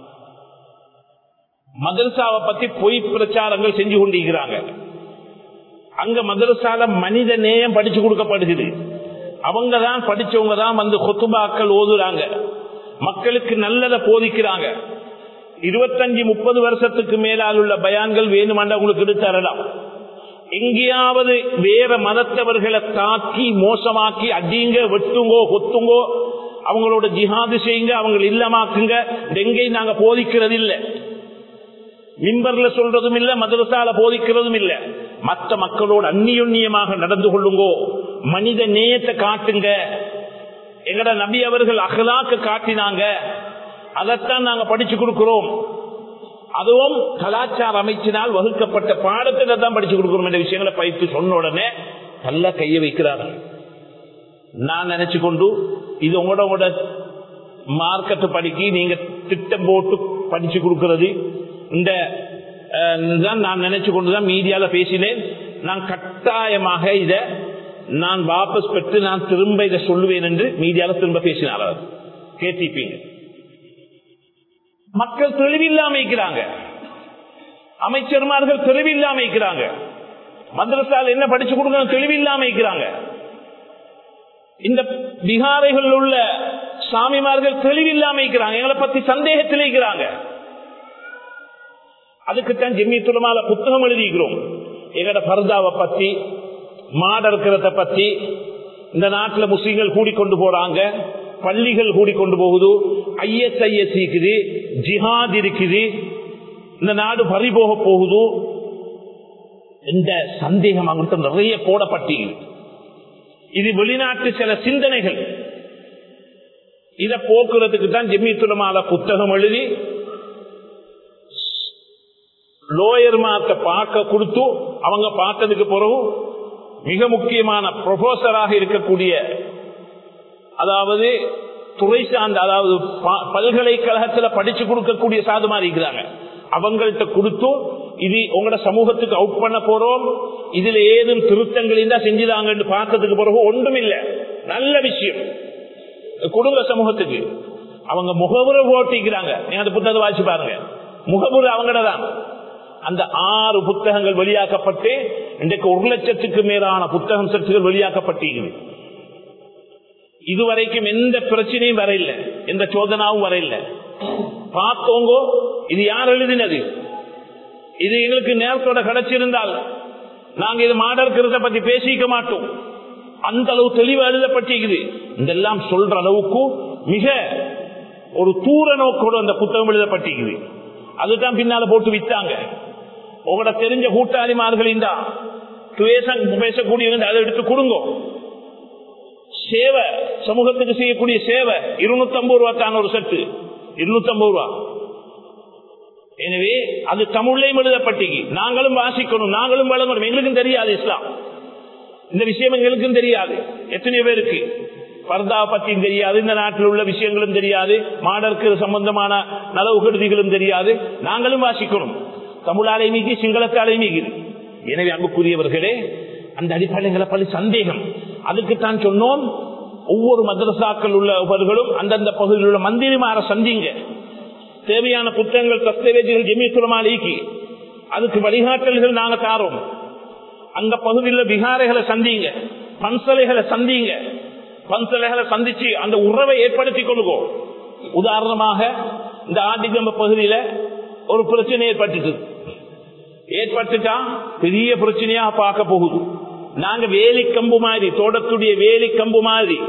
மதரசாவை பத்தி பொய் பிரச்சாரங்கள் செஞ்சு கொண்டிருக்கிறாங்க அங்க மதரசால மனித நேயம் படிச்சு கொடுக்கப்படுகிறது அவங்க தான் படிச்சவங்க தான் வந்து கொத்துபாக்கள் ஓதுறாங்க மக்களுக்கு நல்லதை போதிக்கிறாங்க இருபத்தஞ்சு முப்பது வருஷத்துக்கு மேலால் உள்ள பயான்கள் வேணுமாண்டா உங்களுக்கு எடுத்தரலாம் எங்கேயாவது வேற மதத்தவர்களை தாக்கி மோசமாக்கி அடிங்க வெட்டுங்கோ கொத்துங்கோ அவங்களோட ஜிஹாது செய்யுங்க அவங்க இல்லமாக்குங்க எங்கேயும் நாங்க போதிக்கிறது இல்லை மின்பர்ல சொல்றதும் இல்ல மதரசால போதிக்கிறதும் இல்ல மற்ற மக்களோடு அந்நியுன்னியமாக நடந்து கொள்ளுங்கோ மனித நேயத்தை காட்டுங்க எங்கட நபி அவர்கள் அகலாக்க காட்டினாங்க அதைத்தான் நாங்க படிச்சு கொடுக்கிறோம் அதுவும் கலாச்சார அமைச்சினால் வகுக்கப்பட்ட பாடத்தை தான் படிச்சு கொடுக்கிறோம் என்ற விஷயங்களை பயிற்சி சொன்ன உடனே நல்லா கைய வைக்கிறார்கள் நான் நினைச்சு கொண்டு இது உங்களோட மார்க்கெட்டு படிக்கி நீங்க திட்டம் போட்டு படிச்சு கொடுக்கிறது இந்த நான் நினைச்சு கொண்டுதான் மீடியால பேசினேன் நான் கட்டாயமாக இத நான் வாபஸ் பெற்று நான் திரும்ப இதை சொல்லுவேன் என்று மீதியாக திரும்ப பேசினார் அவர் கேட்டிப்பீங்க மக்கள் தெளிவில்லாம இருக்கிறாங்க அமைச்சர்மார்கள் தெளிவில்லாம இருக்கிறாங்க மദ്രസാல் என்ன படிச்சு கொடுக்கணும் தெளிவில்லாம இருக்கிறாங்க இந்த பிகாரைகள் உள்ள சாமிமார்கள் தெளிவில்லாம இருக்கிறாங்க எங்களை பத்தி சந்தேகத்தில் இருக்கிறாங்க அதுக்குத்தான் ஜெம்மித்துலமால புத்தகம் எழுதிக்கிறோம் எங்கட பர்தாவை பத்தி மாடற்கிறத பத்தி இந்த நாட்டில் முஸ்லீம்கள் கூடிக்கொண்டு போறாங்க பள்ளிகள் கூடிக்கொண்டு போகுது ஐஎஸ்ஐஎஸ் இருக்குது ஜிஹாத் இருக்குது இந்த நாடு பறிபோக போகுது இந்த சந்தேகம் அவங்கள்ட்ட நிறைய போடப்பட்டீங்க இது வெளிநாட்டு சில சிந்தனைகள் இதை போக்குறதுக்கு தான் ஜெமித்துலமால புத்தகம் எழுதி லோயர் மாத்த பார்க்க கொடுத்து அவங்க பார்த்ததுக்கு பிறகு மிக முக்கியமான ப்ரொஃபசராக இருக்கக்கூடிய அதாவது துறை சார்ந்த அதாவது பல்கலைக்கழகத்தில் படிச்சு கொடுக்கக்கூடிய சாதுமாரி இருக்கிறாங்க அவங்கள்ட்ட கொடுத்து இது உங்களோட சமூகத்துக்கு அவுட் பண்ண போறோம் இதுல ஏதும் திருத்தங்கள் இருந்தா செஞ்சுதாங்கன்னு பார்த்ததுக்கு பிறகு ஒன்றும் இல்லை நல்ல விஷயம் குடும்ப சமூகத்துக்கு அவங்க முகவுரை ஓட்டிக்கிறாங்க நீங்க அந்த புத்தகத்தை வாசி பாருங்க முகவுரை அவங்கட தான் அந்த ஆறு புத்தகங்கள் வெளியாக்கப்பட்டு இன்றைக்கு ஒரு லட்சத்துக்கு மேலான புத்தகம் சர்ச்சுகள் வெளியாக்கப்பட்டிருக்கிறது இதுவரைக்கும் எந்த பிரச்சனையும் வரையில்லை எந்த சோதனாவும் வரையில்லை பார்த்தோங்க இது யார் எழுதினது இது எங்களுக்கு நேரத்தோட கிடைச்சிருந்தால் நாங்க இது மாடற்கிறத பத்தி பேசிக்க மாட்டோம் அந்த அளவு தெளிவா எழுதப்பட்டிருக்குது இதெல்லாம் சொல்ற அளவுக்கு மிக ஒரு தூர நோக்கோடு அந்த புத்தகம் எழுதப்பட்டிருக்குது அதுதான் பின்னால போட்டு வித்தாங்க உங்களோட தெரிஞ்ச கூட்டாளிமார்கள் தான் பேசக்கூடிய அதை எடுத்து கொடுங்க சேவை சமூகத்துக்கு செய்யக்கூடிய சேவை இருநூத்தி ஐம்பது ரூபா தான் ஒரு செட்டு இருநூத்தி ஐம்பது ரூபா எனவே அது தமிழ்லையும் எழுதப்பட்டிக்கு நாங்களும் வாசிக்கணும் நாங்களும் வழங்கணும் எங்களுக்கும் தெரியாது இஸ்லாம் இந்த விஷயம் எங்களுக்கும் தெரியாது எத்தனை பேருக்கு பர்தா பத்தியும் தெரியாது இந்த நாட்டில் உள்ள விஷயங்களும் தெரியாது மாடற்கு சம்பந்தமான நலவு கருதிகளும் தெரியாது நாங்களும் வாசிக்கணும் தமிழாலை மீகி சிங்களத்தாலை மீகுது எனவே அன்புக்குரியவர்களே அந்த அடிப்படைகளை பல சந்தேகம் அதுக்குத்தான் சொன்னோம் ஒவ்வொரு மதரசாக்கள் உள்ளவர்களும் அந்தந்த பகுதியில் உள்ள மந்திரிமார சந்திங்க தேவையான புத்தகங்கள் தஸ்தவேஜிகள் ஜெமித்துலமாலிக்கு அதுக்கு வழிகாட்டல்கள் நாங்க தாரோம் அந்த பகுதியில் விகாரைகளை சந்திங்க பன்சலைகளை சந்திங்க பன்சலைகளை சந்திச்சு அந்த உறவை ஏற்படுத்தி கொள்ளுவோம் உதாரணமாக இந்த ஆண்டிகம்ப பகுதியில ஒரு பிரச்சனை ஏற்பட்டுட்டு ஏற்பட்டுட்டா பெரிய பிரச்சனையா பார்க்க போகுது நாங்க வேலி கம்பு மாதிரி தோட்டத்துடைய வேலி கம்பு மாதிரி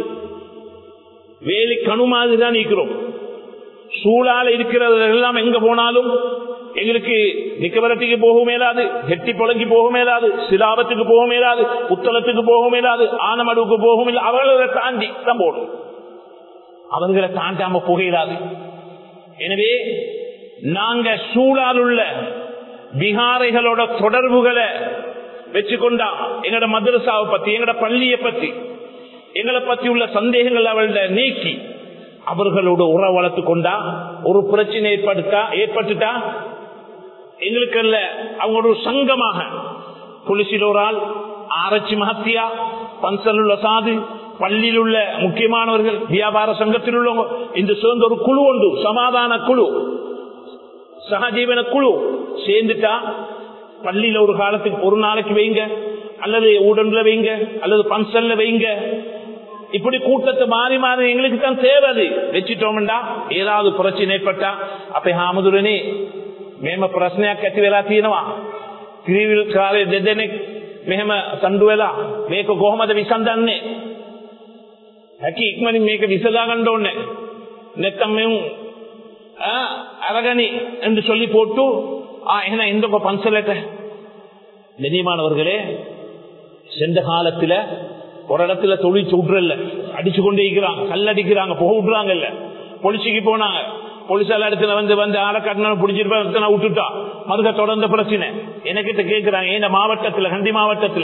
வேலி கணு மாதிரி தான் நிற்கிறோம் சூழால இருக்கிறது எல்லாம் எங்க போனாலும் எங்களுக்கு நிக்கவரத்துக்கு போக மேலாது கெட்டி புழங்கி போக மேலாது சிலாபத்துக்கு போக மேலாது புத்தளத்துக்கு போக மேலாது ஆனமடுவுக்கு போக மேலாது அவர்களை தாண்டி தான் போடும் அவர்களை தாண்டாம புகையிடாது எனவே நாங்க சூழால் உள்ள பிகாரைகளோட தொடர்புகளை வச்சுக்கொண்டா எங்கட மதரசாவை பத்தி எங்கட பள்ளியை பத்தி எங்களை பத்தி உள்ள சந்தேகங்கள் அவள நீக்கி அவர்களோட உறவு வளர்த்து கொண்டா ஒரு பிரச்சனை ஏற்படுத்தா ஏற்பட்டுட்டா எங்களுக்கு அல்ல அவங்களோட ஒரு சங்கமாக புலிசில் ஒரு ஆள் ஆராய்ச்சி மகத்தியா பன்சல் உள்ள சாது பள்ளியில் உள்ள முக்கியமானவர்கள் வியாபார சங்கத்தில் உள்ளவங்க இந்த சேர்ந்த ஒரு குழு உண்டு சமாதான குழு சகஜீவன குழு சேர்ந்துட்டா பள்ளியில ஒரு காலத்துக்கு ஒரு நாளைக்கு வைங்க அல்லது உடன்ல வைங்க அல்லது பன்சல்ல வைங்க இப்படி கூட்டத்தை மாறி மாறி எங்களுக்கு தான் தேவை அது வச்சுட்டோம்டா ஏதாவது பிரச்சனை ஏற்பட்டா அப்ப ஹாமதுரனே மேம பிரச்சனைයක් ඇති වෙලා තියෙනවා ත්‍රිවිල් කාලේ දෙදෙනෙක් මෙහෙම සම්ඩු වෙලා මේක කොහොමද විසඳන්නේ හැකි ඉක්මනින් මේක විසඳා ගන්න ඕනේ නැත්තම් මෙවුන් அரகணி என்று சொல்லி போட்டு என்ன இந்த பன்சலட்ட கண்ணியமானவர்களே சென்ற காலத்துல ஒரு இடத்துல தொழில் சுடுறல்ல அடிச்சு கொண்டே இருக்கிறாங்க கல்லடிக்கிறாங்க புக விடுறாங்கல்ல பொலிச்சுக்கு போனாங்க போலீஸால இடத்துல வந்து வந்து ஆளை கட்டணம் பிடிச்சிருப்பா விட்டுட்டா மருக தொடர்ந்த பிரச்சனை எனக்கிட்ட கேட்கிறாங்க இந்த மாவட்டத்துல கண்டி மாவட்டத்துல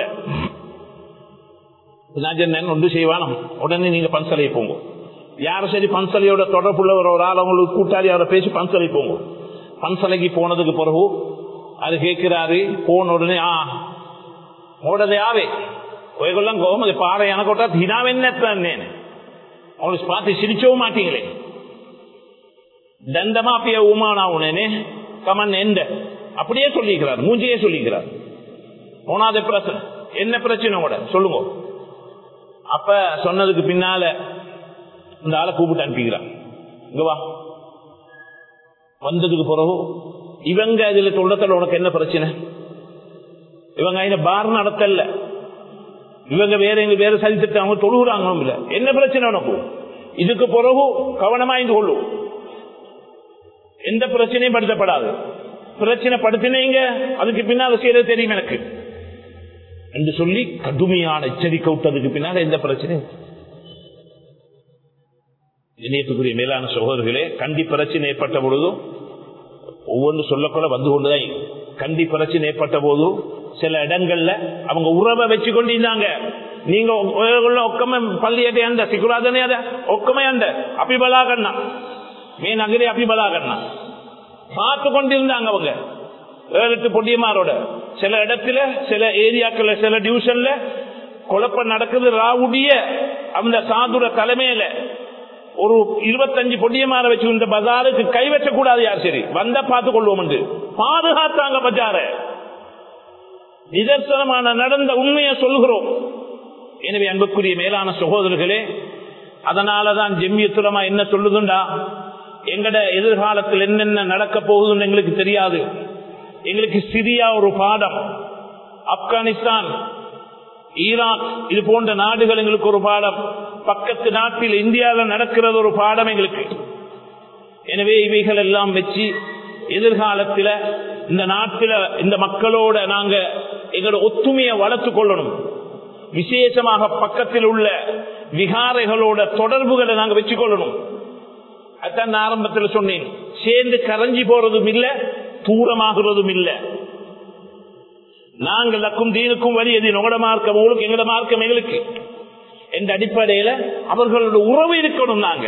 நான் ஒன்று செய்வானம் உடனே நீங்க பன்சலையை போங்க யாரும் சரி பன்சலையோட தொடர்புள்ள ஒரு ஆள் அவங்களுக்கு கூட்டாளி அவரை பேசி பன்சலை போங்க பன்சலைக்கு போனதுக்கு பிறகு அது கேட்கிறாரு போன உடனே ஆ உடனே ஆவே ඔයගොල්ලන් කොහොමද පාර යනකොටත් hina වෙන්නේ නැත්නම් அவங்களை பார்த்து சிரிச்சவும் மாட்டீங்களே தண்டமாப்பிய உமானா உடனே கமன் எந்த அப்படியே சொல்லிக்கிறார் மூஞ்சியே சொல்லிக்கிறார் மூணாவது பிரச்சனை என்ன பிரச்சனை கூட சொல்லுங்க அப்ப சொன்னதுக்கு பின்னால இந்த ஆளை கூப்பிட்டு அனுப்பிக்கிறான் இங்க வா வந்ததுக்கு பிறகு இவங்க இதுல தொண்டத்தில் உனக்கு என்ன பிரச்சனை இவங்க இந்த பார் நடத்தல இவங்க வேற எங்க வேற சரித்திட்டு அவங்க தொழுகிறாங்களும் இல்ல என்ன பிரச்சனை உனக்கு இதுக்கு பிறகு கவனமாய்ந்து கொள்ளும் எந்த பிரச்சனையும் படுத்தப்படாது பிரச்சனை படுத்தினீங்க அதுக்கு பின்னால் செய்யறது தெரியும் எனக்கு என்று சொல்லி கடுமையான எச்சரிக்கை விட்டதுக்கு பின்னால் எந்த பிரச்சனையும் இணையத்துக்குரிய மேலான சகோதரர்களே கண்டி பிரச்சனை ஏற்பட்ட பொழுதும் ஒவ்வொன்று சொல்லக்கூட வந்து கொண்டுதான் கண்டி பிரச்சனை ஏற்பட்ட போதும் சில இடங்கள்ல அவங்க உறவை வச்சு கொண்டிருந்தாங்க நீங்க ஒக்கமே பள்ளியட்டை அந்த சிக்குராதனே அத ஒக்கமே அந்த அபிபலாகண்ணா மே நகரே அபிபலாகண்ணா பார்த்து கொண்டிருந்தாங்க அவங்க ஏழு எட்டு பொடியமாரோட சில இடத்துல சில ஏரியாக்கள்ல சில டிவிஷன்ல குழப்பம் நடக்குது ராவுடைய அந்த சாதுர தலைமையில ஒரு இருபத்தஞ்சு பொடியமார வச்சு இந்த பஜாருக்கு கை வச்ச கூடாது யார் சரி வந்த பார்த்து கொள்வோம் என்று பாதுகாத்தாங்க பஜார நிதர்சனமான நடந்த உண்மையை சொல்கிறோம் எனவே அன்புக்குரிய மேலான சகோதரர்களே அதனாலதான் ஜெம்மியத்துலமா என்ன சொல்லுதுண்டா எங்கட எதிர்காலத்தில் என்னென்ன நடக்க போகுதுன்னு எங்களுக்கு தெரியாது எங்களுக்கு சிரியா ஒரு பாடம் ஆப்கானிஸ்தான் ஈராக் இது போன்ற நாடுகள் எங்களுக்கு ஒரு பாடம் பக்கத்து நாட்டில் இந்தியாவில் நடக்கிறது ஒரு பாடம் எங்களுக்கு எனவே இவைகள் எல்லாம் வச்சு எதிர்காலத்தில் இந்த நாட்டில் இந்த மக்களோட நாங்க எங்களோட ஒத்துமையை வளர்த்து கொள்ளணும் விசேஷமாக பக்கத்தில் உள்ள விகாரைகளோட தொடர்புகளை நாங்க வச்சுக்கொள்ளணும் அதான் நான் ஆரம்பத்தில் சொன்னேன் சேர்ந்து கரைஞ்சி போறதும் இல்ல தூரமாகிறதும் இல்ல நாங்கள் லக்கும் தீனுக்கும் வழி எது உங்களோட மார்க்கம் உங்களுக்கு எங்களோட மார்க்கம் எங்களுக்கு என்ற அடிப்படையில அவர்களோட உறவு இருக்கணும் நாங்க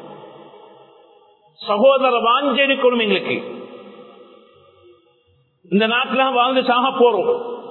சகோதர வாஞ்ச இருக்கணும் எங்களுக்கு இந்த நாட்டில வாழ்ந்து சாக போறோம்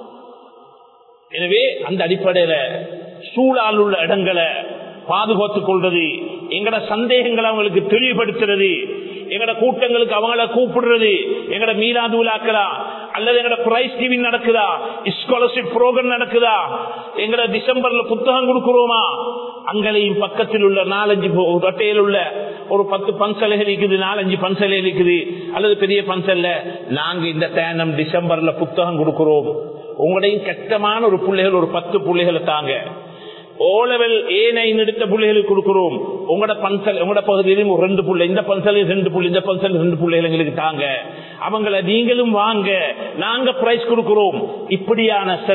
எனவே அந்த அடிப்படையில சூழால் உள்ள இடங்களை பாதுகாத்துக் கொள்றது எங்கட சந்தேகங்களை அவங்களுக்கு தெளிவுபடுத்துறது எங்கட கூட்டங்களுக்கு அவங்கள கூப்பிடுறது எங்கட மீனாது விழாக்கிறா அல்லது எங்கட பிரைஸ் டிவி நடக்குதா ஸ்காலர்ஷிப் ப்ரோக்ராம் நடக்குதா எங்கட டிசம்பர்ல புத்தகம் கொடுக்கிறோமா அங்களையும் பக்கத்தில் உள்ள நாலஞ்சு ஒட்டையில் உள்ள ஒரு பத்து பன்சலைகள் இருக்குது நாலஞ்சு பன்சலைகள் இருக்குது அல்லது பெரிய பன்சல்ல நாங்க இந்த தேனம் டிசம்பர்ல புத்தகம் கொடுக்கிறோம் உங்களையும் கட்டமான ஒரு பிள்ளைகள் ஒரு பத்து பிள்ளைகளை தாங்க ஓலவெல் ஏனை எடுத்த பிள்ளைகளுக்கு கொடுக்கிறோம் உங்களோட பன்சல் உங்களோட பகுதியிலும் ஒரு ரெண்டு புள்ளை இந்த பன்சலையும் ரெண்டு புள்ளி இந்த பன்சல் ரெண்டு பிள்ளைகள் எங்களுக்கு தாங்க அவங்கள நீங்களும் வாங்க நாங்க பிரைஸ் கொடுக்கிறோம் இப்படியான சில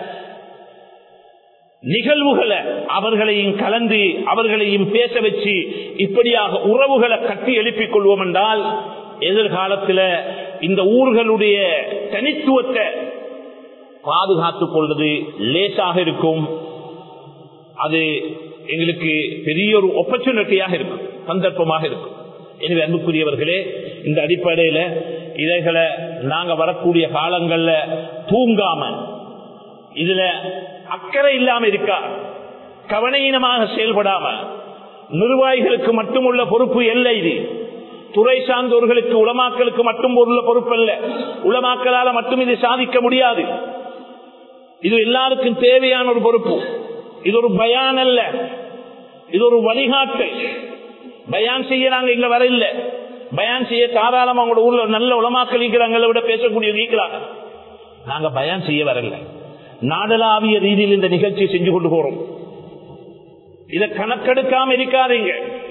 நிகழ்வுகளை அவர்களையும் கலந்து அவர்களையும் பேச வச்சு இப்படியாக உறவுகளை கட்டி எழுப்பிக் கொள்வோம் என்றால் எதிர்காலத்தில் இந்த ஊர்களுடைய தனித்துவத்தை பாதுகாத்துக் கொள்வது லேசாக இருக்கும் அது எங்களுக்கு பெரிய ஒரு ஆப்பர்ச்சுனிட்டியாக இருக்கும் சந்தர்ப்பமாக இருக்கும் எனவே அன்புக்குரியவர்களே இந்த அடிப்படையில இதைகளை நாங்க வரக்கூடிய காலங்கள்ல தூங்காம இதுல அக்கறை இல்லாம இருக்கா கவனீனமாக செயல்படாம நிர்வாகிகளுக்கு மட்டுமுள்ள பொறுப்பு அல்ல இது துறை சார்ந்தவர்களுக்கு உளமாக்கலுக்கு மட்டும் உள்ள பொறுப்பு அல்ல உளமாக்கலால மட்டும் இதை சாதிக்க முடியாது இது எல்லாருக்கும் தேவையான ஒரு பொறுப்பு இது ஒரு பயான் அல்ல இது ஒரு வழிகாட்டு பயான் செய்ய நாங்க இங்க வர இல்ல பயான் செய்ய தாராளமா அவங்களோட ஊர்ல நல்ல உளமாக்கல் இருக்கிறாங்கள விட பேசக்கூடிய இருக்கிறாங்க நாங்க பயான் செய்ய வரல நாடளாவிய ரீதியில் இந்த நிகழ்ச்சியை செஞ்சு கொண்டு போறோம் இதை கணக்கெடுக்காம இருக்காதீங்க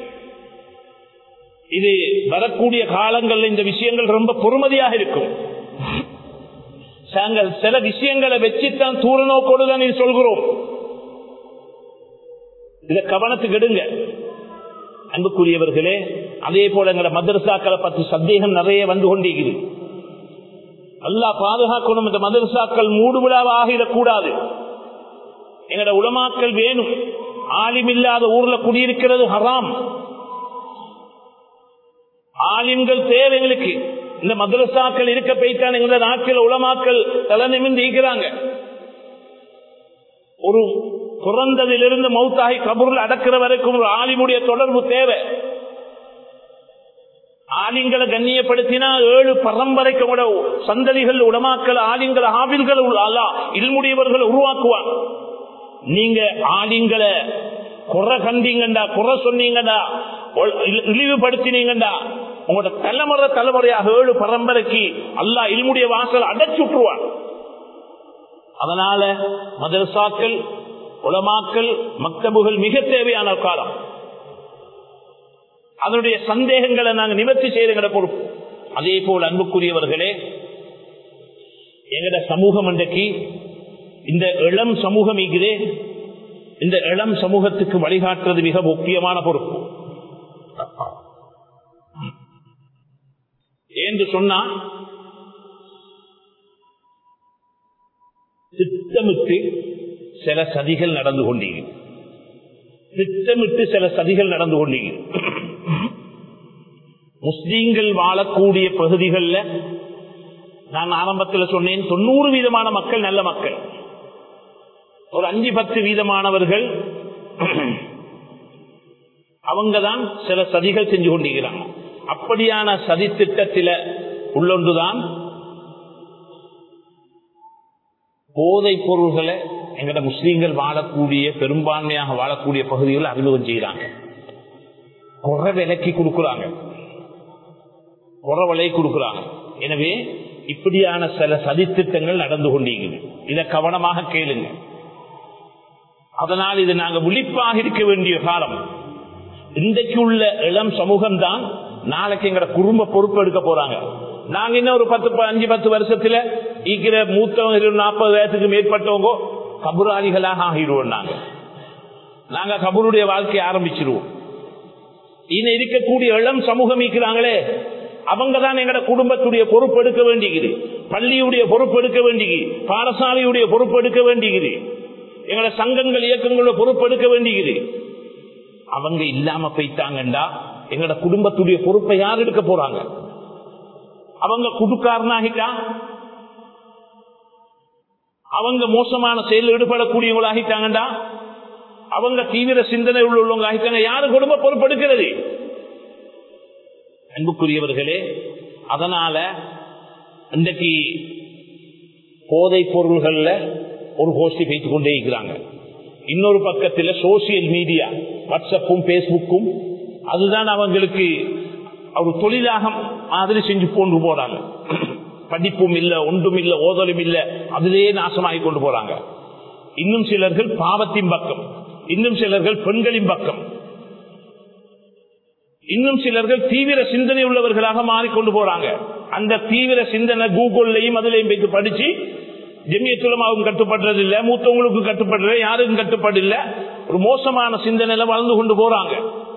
இது வரக்கூடிய காலங்கள்ல இந்த விஷயங்கள் ரொம்ப பொறுமதியாக இருக்கும் நாங்கள் சில விஷயங்களை வச்சுத்தான் தூர நோக்கோடு தான் இது சொல்கிறோம் இத கவனத்துக்கு எடுங்க அன்புக்குரியவர்களே அதே போல எங்களை மதரசாக்களை பற்றி சந்தேகம் நிறைய வந்து கொண்டிருக்குது அல்லா பாதுகாக்கணும் இந்த மதரசாக்கள் மூடு விழாவாக ஆகிடக்கூடாது எங்களோட உலமாக்கள் வேணும் ஆலிமில்லாத ஊர்ல குடியிருக்கிறது ஹராம் ஆலிம்கள் தேவை எங்களுக்கு இந்த மதரசாக்கள் இருக்க போய்த்தான் எங்களோட நாட்டில் உலமாக்கள் தலை நிமிந்து இருக்கிறாங்க ஒரு பிறந்ததிலிருந்து மௌத்தாகி கபூரில் அடக்கிற வரைக்கும் ஒரு ஆலிமுடைய தொடர்பு தேவை ஆலிங்களை கண்ணியப்படுத்தினா ஏழு பரம்பரைக்கு கூட சந்ததிகள் உடமாக்கல் ஆலிங்கள் ஆவில்கள் அல்லா இல்முடியவர்கள் உருவாக்குவான் நீங்க ஆலிங்களை குறை கண்டீங்கண்டா குறை சொன்னீங்கடா இழிவுபடுத்தினீங்கடா உங்களோட தலைமுறை தலைமுறையாக ஏழு பரம்பரைக்கு அல்லா இல்முடைய வாசல் அடைச்சுட்டுருவான் அதனால மதரசாக்கள் உலமாக்கள் மக்தபுகள் மிக தேவையான காலம் அதனுடைய சந்தேகங்களை நாங்கள் நிவர்த்தி செய்யற பொறுப்பு அதே போல் அன்புக்குரியவர்களே எங்கட சமூகம் அன்றைக்கு இந்த இளம் சமூகம் இங்கே இந்த இளம் சமூகத்துக்கு வழிகாட்டுறது மிக முக்கியமான பொறுப்பு என்று சொன்னா திட்டமிட்டு சில சதிகள் நடந்து கொண்டீங்க திட்டமிட்டு சில சதிகள் நடந்து கொண்டீங்க முஸ்லீம்கள் வாழக்கூடிய பகுதிகளில் நான் ஆரம்பத்தில் சொன்னேன் தொண்ணூறு வீதமான மக்கள் நல்ல மக்கள் ஒரு அஞ்சு பத்து வீதமானவர்கள் அவங்க தான் சில சதிகள் செஞ்சு கொண்டிருக்கிறாங்க அப்படியான சதி திட்டத்தில் உள்ளொன்றுதான் போதைப் பொருள்களை எங்கட முஸ்லீம்கள் வாழக்கூடிய பெரும்பான்மையாக வாழக்கூடிய பகுதிகளை அறிமுகம் செய்கிறாங்க குறை விலைக்கு கொடுக்குறாங்க குறை விலை கொடுக்குறாங்க எனவே இப்படியான சில சதித்திட்டங்கள் நடந்து கொண்டிருக்குது இதை கவனமாக கேளுங்க அதனால் இது நாங்க விழிப்பாக இருக்க வேண்டிய காலம் இன்றைக்கு உள்ள இளம் சமூகம் தான் நாளைக்கு எங்கட குடும்ப பொறுப்பு எடுக்க போறாங்க நாங்க இன்னும் ஒரு பத்து அஞ்சு பத்து வருஷத்துல ஈக்கிற மூத்தவங்க நாற்பது வயசுக்கு மேற்பட்டவங்க கபுராளிகளாக ஆகிடுவோம் நாங்க நாங்க கபூருடைய வாழ்க்கையை ஆரம்பிச்சிருவோம் இன்னும் இருக்கக்கூடிய இளம் சமூகம் இருக்கிறாங்களே அவங்க தான் எங்கட குடும்பத்துடைய பொறுப்பு எடுக்க வேண்டியது பள்ளியுடைய பொறுப்பு எடுக்க வேண்டியது பாடசாலையுடைய பொறுப்பு எடுக்க வேண்டியது எங்களோட சங்கங்கள் இயக்கங்களோட பொறுப்பு எடுக்க வேண்டியது அவங்க இல்லாம போயிட்டாங்கண்டா எங்களோட குடும்பத்துடைய பொறுப்பை யார் எடுக்க போறாங்க அவங்க குடுக்காரனாகிட்டா அவங்க மோசமான செயல் ஈடுபடக்கூடியவங்களாகிட்டாங்கடா அவங்க தீவிர சிந்தனை உள்ளவங்க ஆகிட்டாங்க யாரு குடும்ப பொறுப்பெடுக்கிறது அன்புக்குரியவர்களே அதனால இன்றைக்கு போதைப் பொருள்கள்ல ஒரு கோஷ்டி வைத்துக் கொண்டே இருக்கிறாங்க இன்னொரு பக்கத்தில் சோசியல் மீடியா வாட்ஸ்அப்பும் பேஸ்புக்கும் அதுதான் அவங்களுக்கு ஒரு தொழிலாக மாதிரி செஞ்சு கொண்டு போறாங்க படிப்பும் இல்ல ஒன்றும் இல்ல ஓதலும் இல்ல அதிலேயே நாசமாகி கொண்டு போறாங்க இன்னும் சிலர்கள் பாவத்தின் பக்கம் இன்னும் சிலர்கள் பெண்களின் பக்கம் இன்னும் சிலர்கள் தீவிர சிந்தனை உள்ளவர்களாக மாறிக்கொண்டு போறாங்க அந்த தீவிர சிந்தனை கூகுள்லையும் அதுலையும் வைத்து படிச்சு ஜெமியத்துலமாவும் கட்டுப்படுறது இல்ல மூத்தவங்களுக்கும் கட்டுப்படுறது யாருக்கும் கட்டுப்பாடு இல்ல ஒரு மோசமான சிந்தனையில வளர்ந்து கொண்டு போறாங்க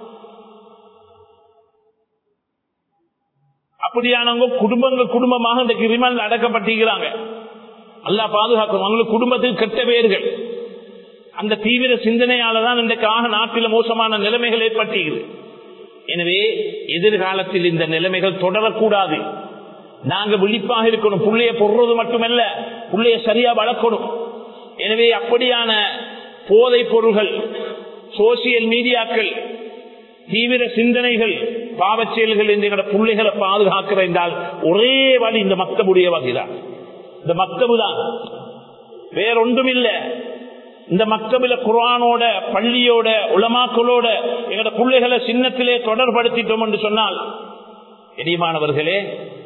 அப்படியானவங்க குடும்பங்கள் குடும்பமாக இந்த கிரிமல் அடக்கப்பட்டிருக்கிறாங்க அல்லா பாதுகாக்கும் அவங்களுக்கு குடும்பத்துக்கு கெட்ட பேர்கள் அந்த தீவிர சிந்தனையால தான் இன்றைக்காக நாட்டில் மோசமான நிலைமைகள் ஏற்பட்டுகிறது எனவே எதிர்காலத்தில் இந்த நிலைமைகள் தொடரக்கூடாது நாங்க விழிப்பாக இருக்கணும் புள்ளைய பொறுறது மட்டுமல்ல புள்ளைய சரியா வளர்க்கணும் எனவே அப்படியான போதை பொருள்கள் சோசியல் மீடியாக்கள் தீவிர சிந்தனைகள் பாவச் செயல்கள் என்கிற பிள்ளைகளை பாதுகாக்கிற என்றால் ஒரே வழி இந்த மக்தபுடைய வகைதான் இந்த மக்தபு தான் வேறொன்றும் இல்லை இந்த மக்தபில குரானோட பள்ளியோட உளமாக்களோட எங்களோட பிள்ளைகளை சின்னத்திலே தொடர்படுத்திட்டோம் என்று சொன்னால் எளியமானவர்களே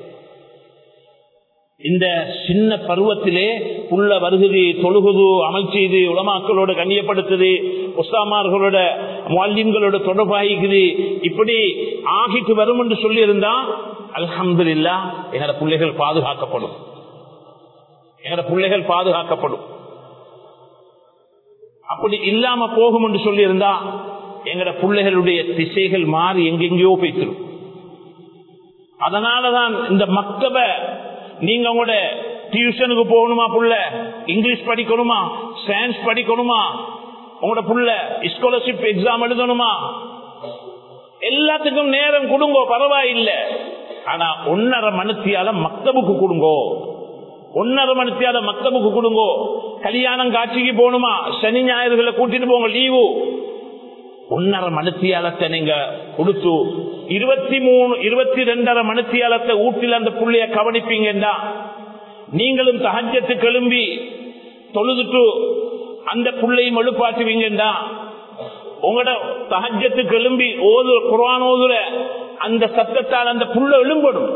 இந்த சின்ன பருவத்திலே உள்ள வருகுது தொழுகுது அமல் செய்து உலமாக்களோட கண்ணியப்படுத்துது உஸ்தாமார்களோட மால்யங்களோட தொடர்பாகிக்குது இப்படி ஆகிட்டு வரும் என்று சொல்லி இருந்தா அலமது இல்லா எங்களோட பிள்ளைகள் பாதுகாக்கப்படும் எங்களோட பிள்ளைகள் பாதுகாக்கப்படும் அப்படி இல்லாம போகும் என்று சொல்லி இருந்தா எங்கட பிள்ளைகளுடைய திசைகள் மாறி எங்கெங்கயோ போய்த்திரும் அதனாலதான் இந்த மக்தப நீங்க உங்களோட டியூஷனுக்கு போகணுமா புள்ள இங்கிலீஷ் படிக்கணுமா சயின்ஸ் படிக்கணுமா உங்களோட புள்ள ஸ்காலர்ஷிப் எக்ஸாம் எழுதணுமா எல்லாத்துக்கும் நேரம் கொடுங்கோ பரவாயில்லை ஆனா ஒன்னரை மனுத்தியால மக்தபுக்கு கொடுங்கோ ஒன்னரை மணித்தியால மக்தபுக்கு கொடுங்கோ கல்யாணம் காட்சிக்கு போகணுமா சனி ஞாயிறுகளை கூட்டிட்டு போங்க லீவு ஒன்னரை மணித்தியாலத்தை நீங்க கொடுத்து இருபத்தி மூணு இருபத்தி ரெண்டரை மணித்தியாலத்தை ஊட்டில் அந்த புள்ளைய கவனிப்பீங்கடா நீங்களும் தகஜத்துக்கு எழும்பி தொழுதுட்டு அந்த புள்ளையும் எழுப்பாட்டுவீங்கடா உங்களோட தகஜத்துக்கு எழும்பி ஓது குரான் ஓதுற அந்த சத்தத்தால் அந்த புள்ள எழும்படும்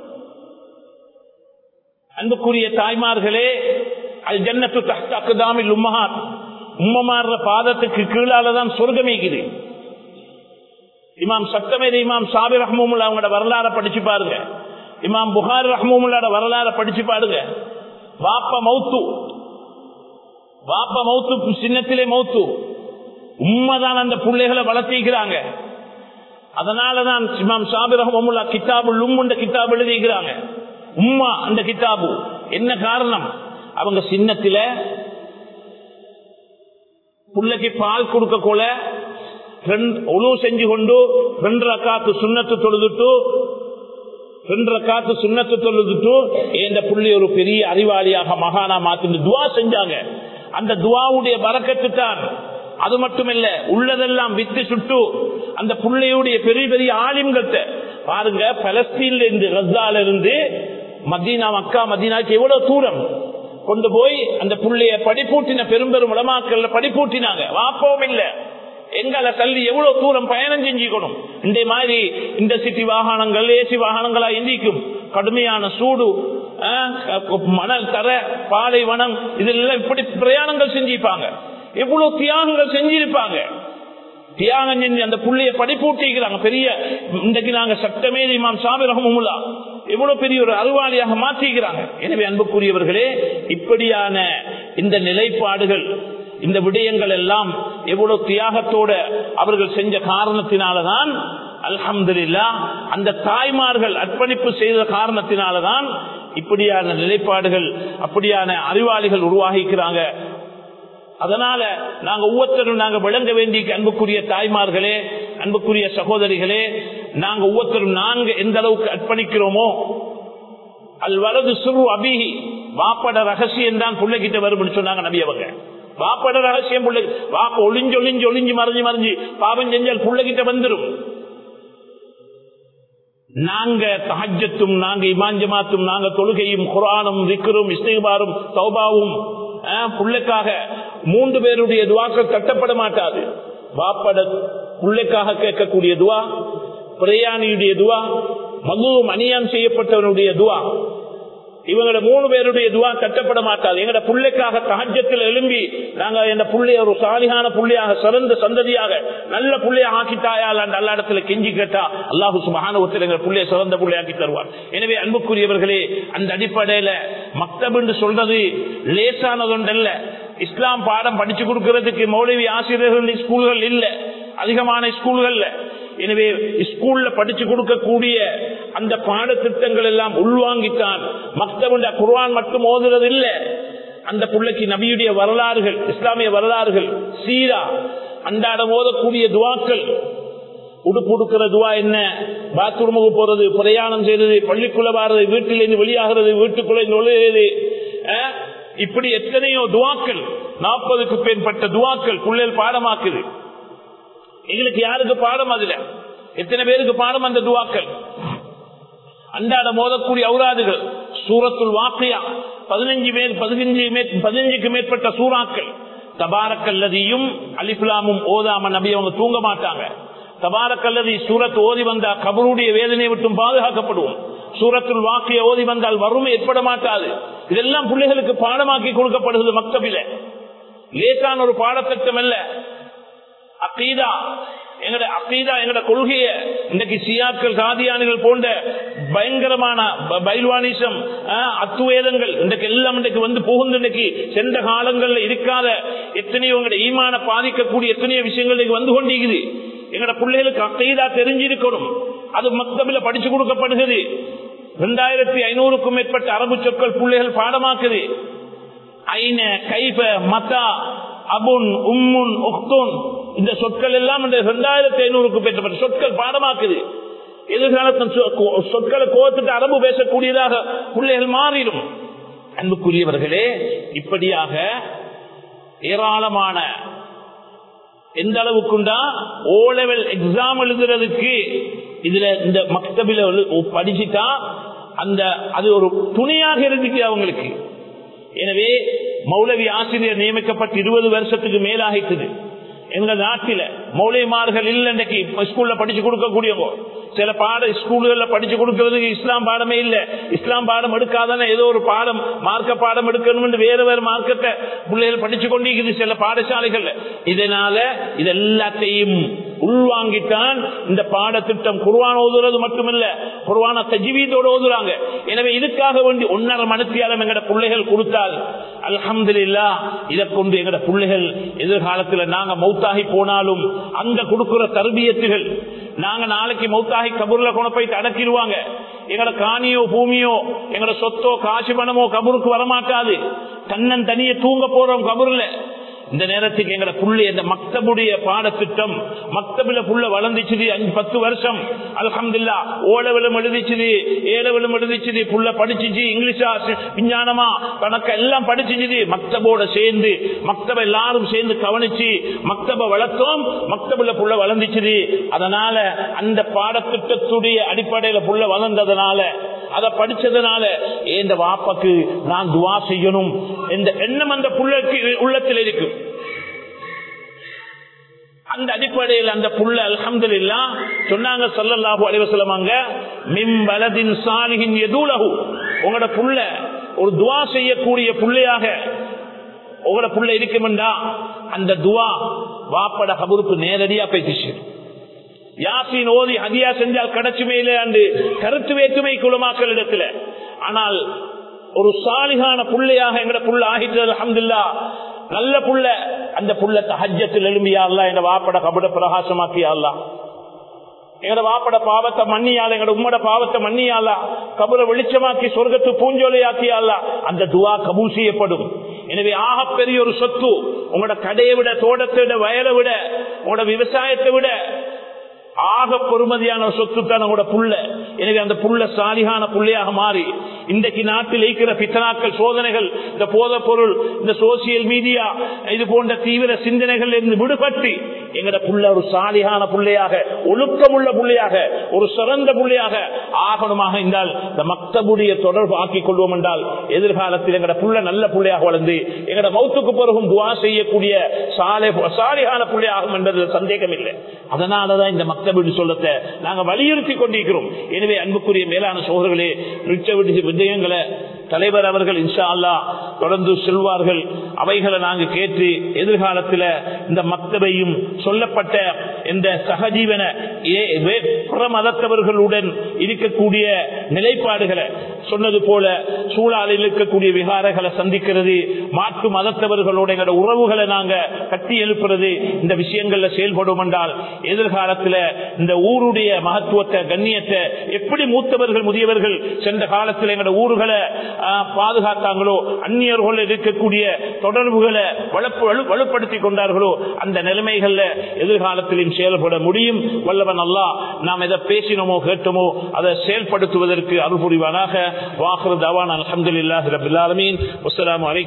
அன்புக்குரிய தாய்மார்களே அல் ஜன்னத்து தஹ்தாமில் உம்மஹாத் உம்மமாற பாதத்துக்கு கீழாலதான் சொர்க்கமேக்குது இமாம் சத்தமேத இமாம் சாபி ரஹ்மூமுல்லா அவங்களோட வரலாற படிச்சு பாருங்க இமாம் புகார் ரஹ்மூமுல்லாட வரலாற படிச்சு பாருங்க வாப்ப மௌத்து வாப்ப மௌத்து சின்னத்திலே மௌத்து உண்மைதான் அந்த பிள்ளைகளை வளர்த்திக்கிறாங்க அதனாலதான் இமாம் சாபி ரஹ்மூமுல்லா கிதாபு லும்முண்ட கிதாப் எழுதிக்கிறாங்க உம்மா அந்த கிதாபு என்ன காரணம் அவங்க சின்னத்தில புள்ளைக்கு பால் கொடுக்க கொள்ள உழு செஞ்சு கொண்டு ரெண்டு ரக்காத்து சுண்ணத்து தொழுதுட்டு ரெண்டு ரக்காத்து சுண்ணத்து தொழுதுட்டு இந்த புள்ளி ஒரு பெரிய அறிவாளியாக மகானா மாத்தி துவா செஞ்சாங்க அந்த துவாவுடைய வரக்கத்து தான் அது மட்டுமல்ல உள்ளதெல்லாம் வித்து சுட்டு அந்த புள்ளையுடைய பெரிய பெரிய ஆலிம்கள்ட்ட பாருங்க பலஸ்தீன்ல இருந்து ரஸ்தால இருந்து மதீனா மக்கா மதீனாக்கு எவ்வளவு தூரம் கொண்டு போய் அந்த புள்ளைய படிப்பூட்டின பெரும்பெரும் உடமாக்கல்ல படிப்பூட்டினாங்க வாப்பவும் இல்ல எங்களை தள்ளி எவ்வளவு தூரம் பயணம் செஞ்சுக்கணும் இந்த மாதிரி இந்த சிட்டி வாகனங்கள் ஏசி வாகனங்களா எந்திக்கும் கடுமையான சூடு மணல் தர பாலைவனம் இதெல்லாம் இப்படி பிரயாணங்கள் செஞ்சிருப்பாங்க எவ்வளவு தியாகங்கள் செஞ்சிருப்பாங்க தியாகம் செஞ்சு அந்த புள்ளைய படிப்பூட்டிக்கிறாங்க பெரிய இன்றைக்கு நாங்க சட்டமே இமாம் சாபிரகமுல்லா எவ்வளவு பெரிய ஒரு அருவாளியாக மாற்றிக்கிறாங்க எனவே அன்புக்குரியவர்களே இப்படியான இந்த நிலைப்பாடுகள் இந்த விடயங்கள் எல்லாம் எவ்வளவு தியாகத்தோட அவர்கள் செஞ்ச காரணத்தினாலதான் அல்ஹம்துல்லா அந்த தாய்மார்கள் அர்ப்பணிப்பு செய்த காரணத்தினாலதான் இப்படியான நிலைப்பாடுகள் அப்படியான அறிவாளிகள் உருவாகிக்கிறாங்க அதனால நாங்க ஒவ்வொருத்தரும் நாங்க விளங்க வேண்டிய அன்புக்குரிய தாய்மார்களே அன்புக்குரிய சகோதரிகளே நாங்க ஒவ்வொருத்தரும் நான்கு எந்த அளவுக்கு அர்ப்பணிக்கிறோமோ அல் வரது சுரு அபிஹி வாப்பட ரகசியம் தான் பிள்ளைகிட்ட வரும்னு சொன்னாங்க நபி அவங்க வாப்பட ரகசியம் பிள்ளை வாப்ப ஒளிஞ்சு ஒளிஞ்சு ஒளிஞ்சு மறைஞ்சு மறைஞ்சு பாவம் செஞ்சால் பிள்ளைகிட்ட வந்துடும் நாங்க தஹஜத்தும் நாங்க இமாஞ்சமாத்தும் நாங்க தொழுகையும் குரானும் விக்கரும் இஸ்திகாரும் சௌபாவும் புள்ளைக்காக மூன்று பேருடைய துவாக்கள் தட்டப்பட மாட்டாது வாப்பட புள்ளைக்காக கேட்கக்கூடிய துவா பிரயாணியுடைய துவா மகுவும் அநியாயம் செய்யப்பட்டவனுடைய துவா இவங்களோட மூணு பேருடைய துவா கட்டப்பட மாட்டாது எங்கட பிள்ளைக்காக தகஜத்தில் எழும்பி நாங்க இந்த புள்ளைய ஒரு சாலிகான புள்ளையாக சிறந்த சந்ததியாக நல்ல புள்ளைய ஆக்கிட்டாயால் அந்த அல்ல இடத்துல கெஞ்சி கேட்டா அல்லாஹு சுபகான ஒருத்தர் எங்க புள்ளைய சிறந்த புள்ளையாக்கி தருவார் எனவே அன்புக்குரியவர்களே அந்த அடிப்படையில மக்தப் என்று சொல்றது லேசானதொன்றல்ல இஸ்லாம் பாடம் படிச்சு கொடுக்கறதுக்கு மௌலவி ஆசிரியர்கள் ஸ்கூல்கள் இல்ல அதிகமான ஸ்கூல்கள்ல எனவே ஸ்கூல்ல படிச்சு கொடுக்கக்கூடிய அந்த பாடத்திட்டங்கள் எல்லாம் உள்வாங்கித்தான் மக்தபுண்ட குர்வான் மட்டும் ஓதுறது இல்ல அந்த பிள்ளைக்கு நபியுடைய வரலாறுகள் இஸ்லாமிய வரலாறுகள் சீரா அன்றாடம் ஓதக்கூடிய துவாக்கள் உடுப்பு உடுக்கிற துவா என்ன பாத்ரூமுக்கு போறது பிரயாணம் செய்யறது பள்ளிக்குள்ள வாரது வீட்டில் இருந்து வெளியாகிறது வீட்டுக்குள்ள நுழையிறது இப்படி எத்தனையோ துவாக்கள் நாற்பதுக்கு மேற்பட்ட துவாக்கள் பிள்ளைகள் பாடமாக்குது எங்களுக்கு யாருக்கு பாடம் அதுல எத்தனை பேருக்கு பாடம் அந்த துவாக்கள் அன்றாட மோதக்கூடிய அவுராதுகள் சூரத்துள் வாக்கையா பதினஞ்சு பேர் பதினஞ்சு பதினஞ்சுக்கு மேற்பட்ட சூறாக்கள் தபாரக்கல்லதியும் அலிப்லாமும் ஓதாம நபி அவங்க தூங்க மாட்டாங்க தபாரக்கல்லதி சூரத் ஓதி வந்தா கபருடைய வேதனை விட்டும் பாதுகாக்கப்படுவோம் சூரத்துள் வாக்கிய ஓதி வந்தால் வறுமை ஏற்பட மாட்டாது இதெல்லாம் பிள்ளைகளுக்கு பாடமாக்கி கொடுக்கப்படுகிறது மக்தபில லேசான ஒரு பாடத்திட்டம் அல்ல அக்கீதா எங்கட அக்கீதா எங்கட கொள்கைய இன்றைக்கு சியாக்கள் காதியானிகள் போன்ற பயங்கரமான பைல்வானிசம் அத்துவேதங்கள் இன்றைக்கு எல்லாம் இன்றைக்கு வந்து புகுந்து இன்றைக்கு சென்ற காலங்கள்ல இருக்காத எத்தனையோ எங்கட ஈமான பாதிக்கக்கூடிய எத்தனையோ விஷயங்கள் இன்னைக்கு வந்து கொண்டிருக்குது எங்கட பிள்ளைகளுக்கு அக்கீதா தெரிஞ்சிருக்கணும் அது மக்தபில படிச்சு கொடுக்கப்படுகிறது ரெண்டாயிரத்தி ஐநூறுக்கும் மேற்பட்ட அரபு சொற்கள் பிள்ளைகள் பாடமாக்குது ஐன கைப மத்தா அபுன் உம்முன் ஒக்தோன் இந்த சொற்கள் எல்லாம் இந்த இரண்டாயிரத்தி ஐநூறுக்கு பெற்றப்பட்ட சொற்கள் பாடமாக்குது எதிர்காலத்தில் சொற்களை கோத்துட்டு அரபு பேசக்கூடியதாக பிள்ளைகள் மாறிடும் அன்புக்குரியவர்களே இப்படியாக ஏராளமான எந்த அளவுக்குண்டா ஓ லெவல் எக்ஸாம் எழுதுறதுக்கு இதுல இந்த மக்தபில படிச்சுட்டா அந்த அது ஒரு துணையாக இருந்துச்சு அவங்களுக்கு எனவே மௌலவி ஆசிரியர் நியமிக்கப்பட்டு இருபது வருஷத்துக்கு மேலாகிட்டது எங்க நாட்டில மௌலிமார்கள் இல்ல இன்னைக்கு ஸ்கூல்ல படிச்சு கொடுக்கக்கூடியவங்க சில பாட ஸ்கூல்கள்ல படிச்சு கொடுக்கறதுக்கு இஸ்லாம் பாடமே இல்ல இஸ்லாம் பாடம் எடுக்காதானே ஏதோ ஒரு பாடம் மார்க்க பாடம் எடுக்கணும் வேற வேற மார்க்கத்தை பிள்ளைகள் படிச்சு கொண்டிருக்குது சில பாடசாலைகள்ல இதனால இது எல்லாத்தையும் உள்வாங்கித்தான் இந்த பாடத்திட்டம் குர்வான் ஓதுறது மட்டுமல்ல குர்வான தஜிவீதோடு ஓதுறாங்க எனவே இதுக்காக வேண்டி ஒன்னரை மணித்தியாலம் எங்கட பிள்ளைகள் கொடுத்தால் அல்ஹம்துல்லா இதை கொண்டு எங்கட பிள்ளைகள் எதிர்காலத்தில் நாங்க மௌத்தாகி போனாலும் அங்க கொடுக்கிற தர்பியத்துகள் நாங்க நாளைக்கு மௌத்தாகி கபூர்ல கொண்டு போய் அடக்கிடுவாங்க எங்கட காணியோ பூமியோ எங்கட சொத்தோ காசு பணமோ கபூருக்கு வரமாட்டாது தன்னன் தனியே தூங்க போறோம் கபூர்ல இந்த நேரத்துக்கு எங்கட புள்ளி இந்த மக்தபுடைய பாடத்திட்டம் மக்தபில புள்ள வளர்ந்துச்சுது அஞ்சு பத்து வருஷம் அலமதுல்லா ஓலவிலும் எழுதிச்சுது ஏலவிலும் எழுதிச்சுது புள்ள படிச்சுச்சு இங்கிலீஷா விஞ்ஞானமா கணக்க எல்லாம் படிச்சுது மக்தபோட சேர்ந்து மக்தப எல்லாரும் சேர்ந்து கவனிச்சு மக்தப வளர்த்தோம் மக்தபில புள்ள வளர்ந்துச்சுது அதனால அந்த பாடத்திட்டத்துடைய அடிப்படையில புள்ள வளர்ந்ததுனால அதை படிச்சதுனால இந்த வாப்பக்கு நான் துவா செய்யணும் இந்த எண்ணம் அந்த புள்ளக்கு உள்ளத்தில் இருக்கும் அந்த அடிப்படையில் அந்த புள்ள அலமது இல்லா சொன்னாங்க சொல்லலாஹு அலைவசலமாங்க மிம் வலதின் சாலிகின் எதூலகு உங்களோட புள்ள ஒரு துவா செய்யக்கூடிய புள்ளையாக உங்களோட புள்ள இருக்குமெண்டா அந்த துவா வாப்பட கபருக்கு நேரடியா பேசிச்சு யாசின் ஓதி ஹதியா செஞ்சால் கிடைச்சுமே இல்லை அன்று கருத்து வேற்றுமை குலமாக்கள் இடத்துல ஆனால் ஒரு சாலிகான புள்ளையாக எங்கட புள்ள ஆகிட்டு அலமதுல்லா நல்ல புள்ள அந்த புள்ள தஹஜத்தில் எழும்பியா அல்ல எங்க வாப்பட கபட பிரகாசமாக்கியா அல்ல எங்கட வாப்பட பாவத்தை மன்னியால எங்கட உம்மட பாவத்தை மன்னியாலா கபுர வெளிச்சமாக்கி சொர்க்கத்து பூஞ்சோலையாக்கியாலா அந்த துவா கபூல் செய்யப்படும் எனவே ஆக பெரிய ஒரு சொத்து உங்களோட கடையை விட தோட்டத்தை விட வயலை விட உங்களோட விவசாயத்தை விட ஆக பொறுமதியான சொத்து தான் உங்களோட புள்ள எனவே அந்த புள்ள சாலிகான புள்ளையாக மாறி இன்றைக்கு நாட்டில் இருக்கிற பித்தனாக்கள் சோதனைகள் இந்த போத பொருள் இந்த சோசியல் மீடியா இது போன்ற தீவிர சிந்தனைகள் இருந்து விடுபட்டு எங்கட புள்ள ஒரு சாலிகான புள்ளையாக ஒழுக்கமுள்ள புள்ளையாக ஒரு சிறந்த புள்ளையாக ஆகணுமாக இருந்தால் இந்த மக்தபுடைய தொடர்பு ஆக்கிக் கொள்வோம் என்றால் எதிர்காலத்தில் எங்கட புள்ள நல்ல புள்ளையாக வளர்ந்து எங்கட மௌத்துக்கு பிறகும் துவா செய்யக்கூடிய சாலை சாலிகான புள்ளையாகும் என்பது சந்தேகம் இல்லை அதனாலதான் இந்த மக்தபு சொல்லத்தை நாங்க வலியுறுத்தி கொண்டிருக்கிறோம் எனவே அன்புக்குரிய மேலான சோதர்களே விஜயங்களை தலைவர் அவர்கள் இன்ஷா அல்லா தொடர்ந்து செல்வார்கள் அவைகளை நாங்க கேட்டு எதிர்காலத்தில் இந்த மக்தபையும் சொல்லப்பட்ட இந்த சகஜீவன புற மதத்தவர்களுடன் இருக்கக்கூடிய நிலைப்பாடுகளை சொன்னது போல சூழலில் இருக்கக்கூடிய விகாரங்களை சந்திக்கிறது மாற்று மதத்தவர்களோட எங்களோட உறவுகளை நாங்க கட்டி எழுப்புறது இந்த விஷயங்கள்ல செயல்படும் என்றால் எதிர்காலத்தில் இந்த ஊருடைய மகத்துவத்தை கண்ணியத்தை எப்படி மூத்தவர்கள் முதியவர்கள் சென்ற காலத்தில் எங்களோட ஊர்களை பாதுகாத்தாங்களோ அந்நியர்கள் இருக்கக்கூடிய தொடர்புகளை வலுப்படுத்தி கொண்டார்களோ அந்த நிலைமைகள்ல எதிர்காலத்திலும் செயல்பட முடியும் வல்லவன் அல்லா நாம் எதை பேசினோமோ கேட்டோமோ அதை செயல்படுத்துவதற்கு அருள் புரிவானாக வாக்குறு தவான் அலமதுல்லாஹி ரபில் ஆலமீன் அஸ்லாம் வலைக்கம்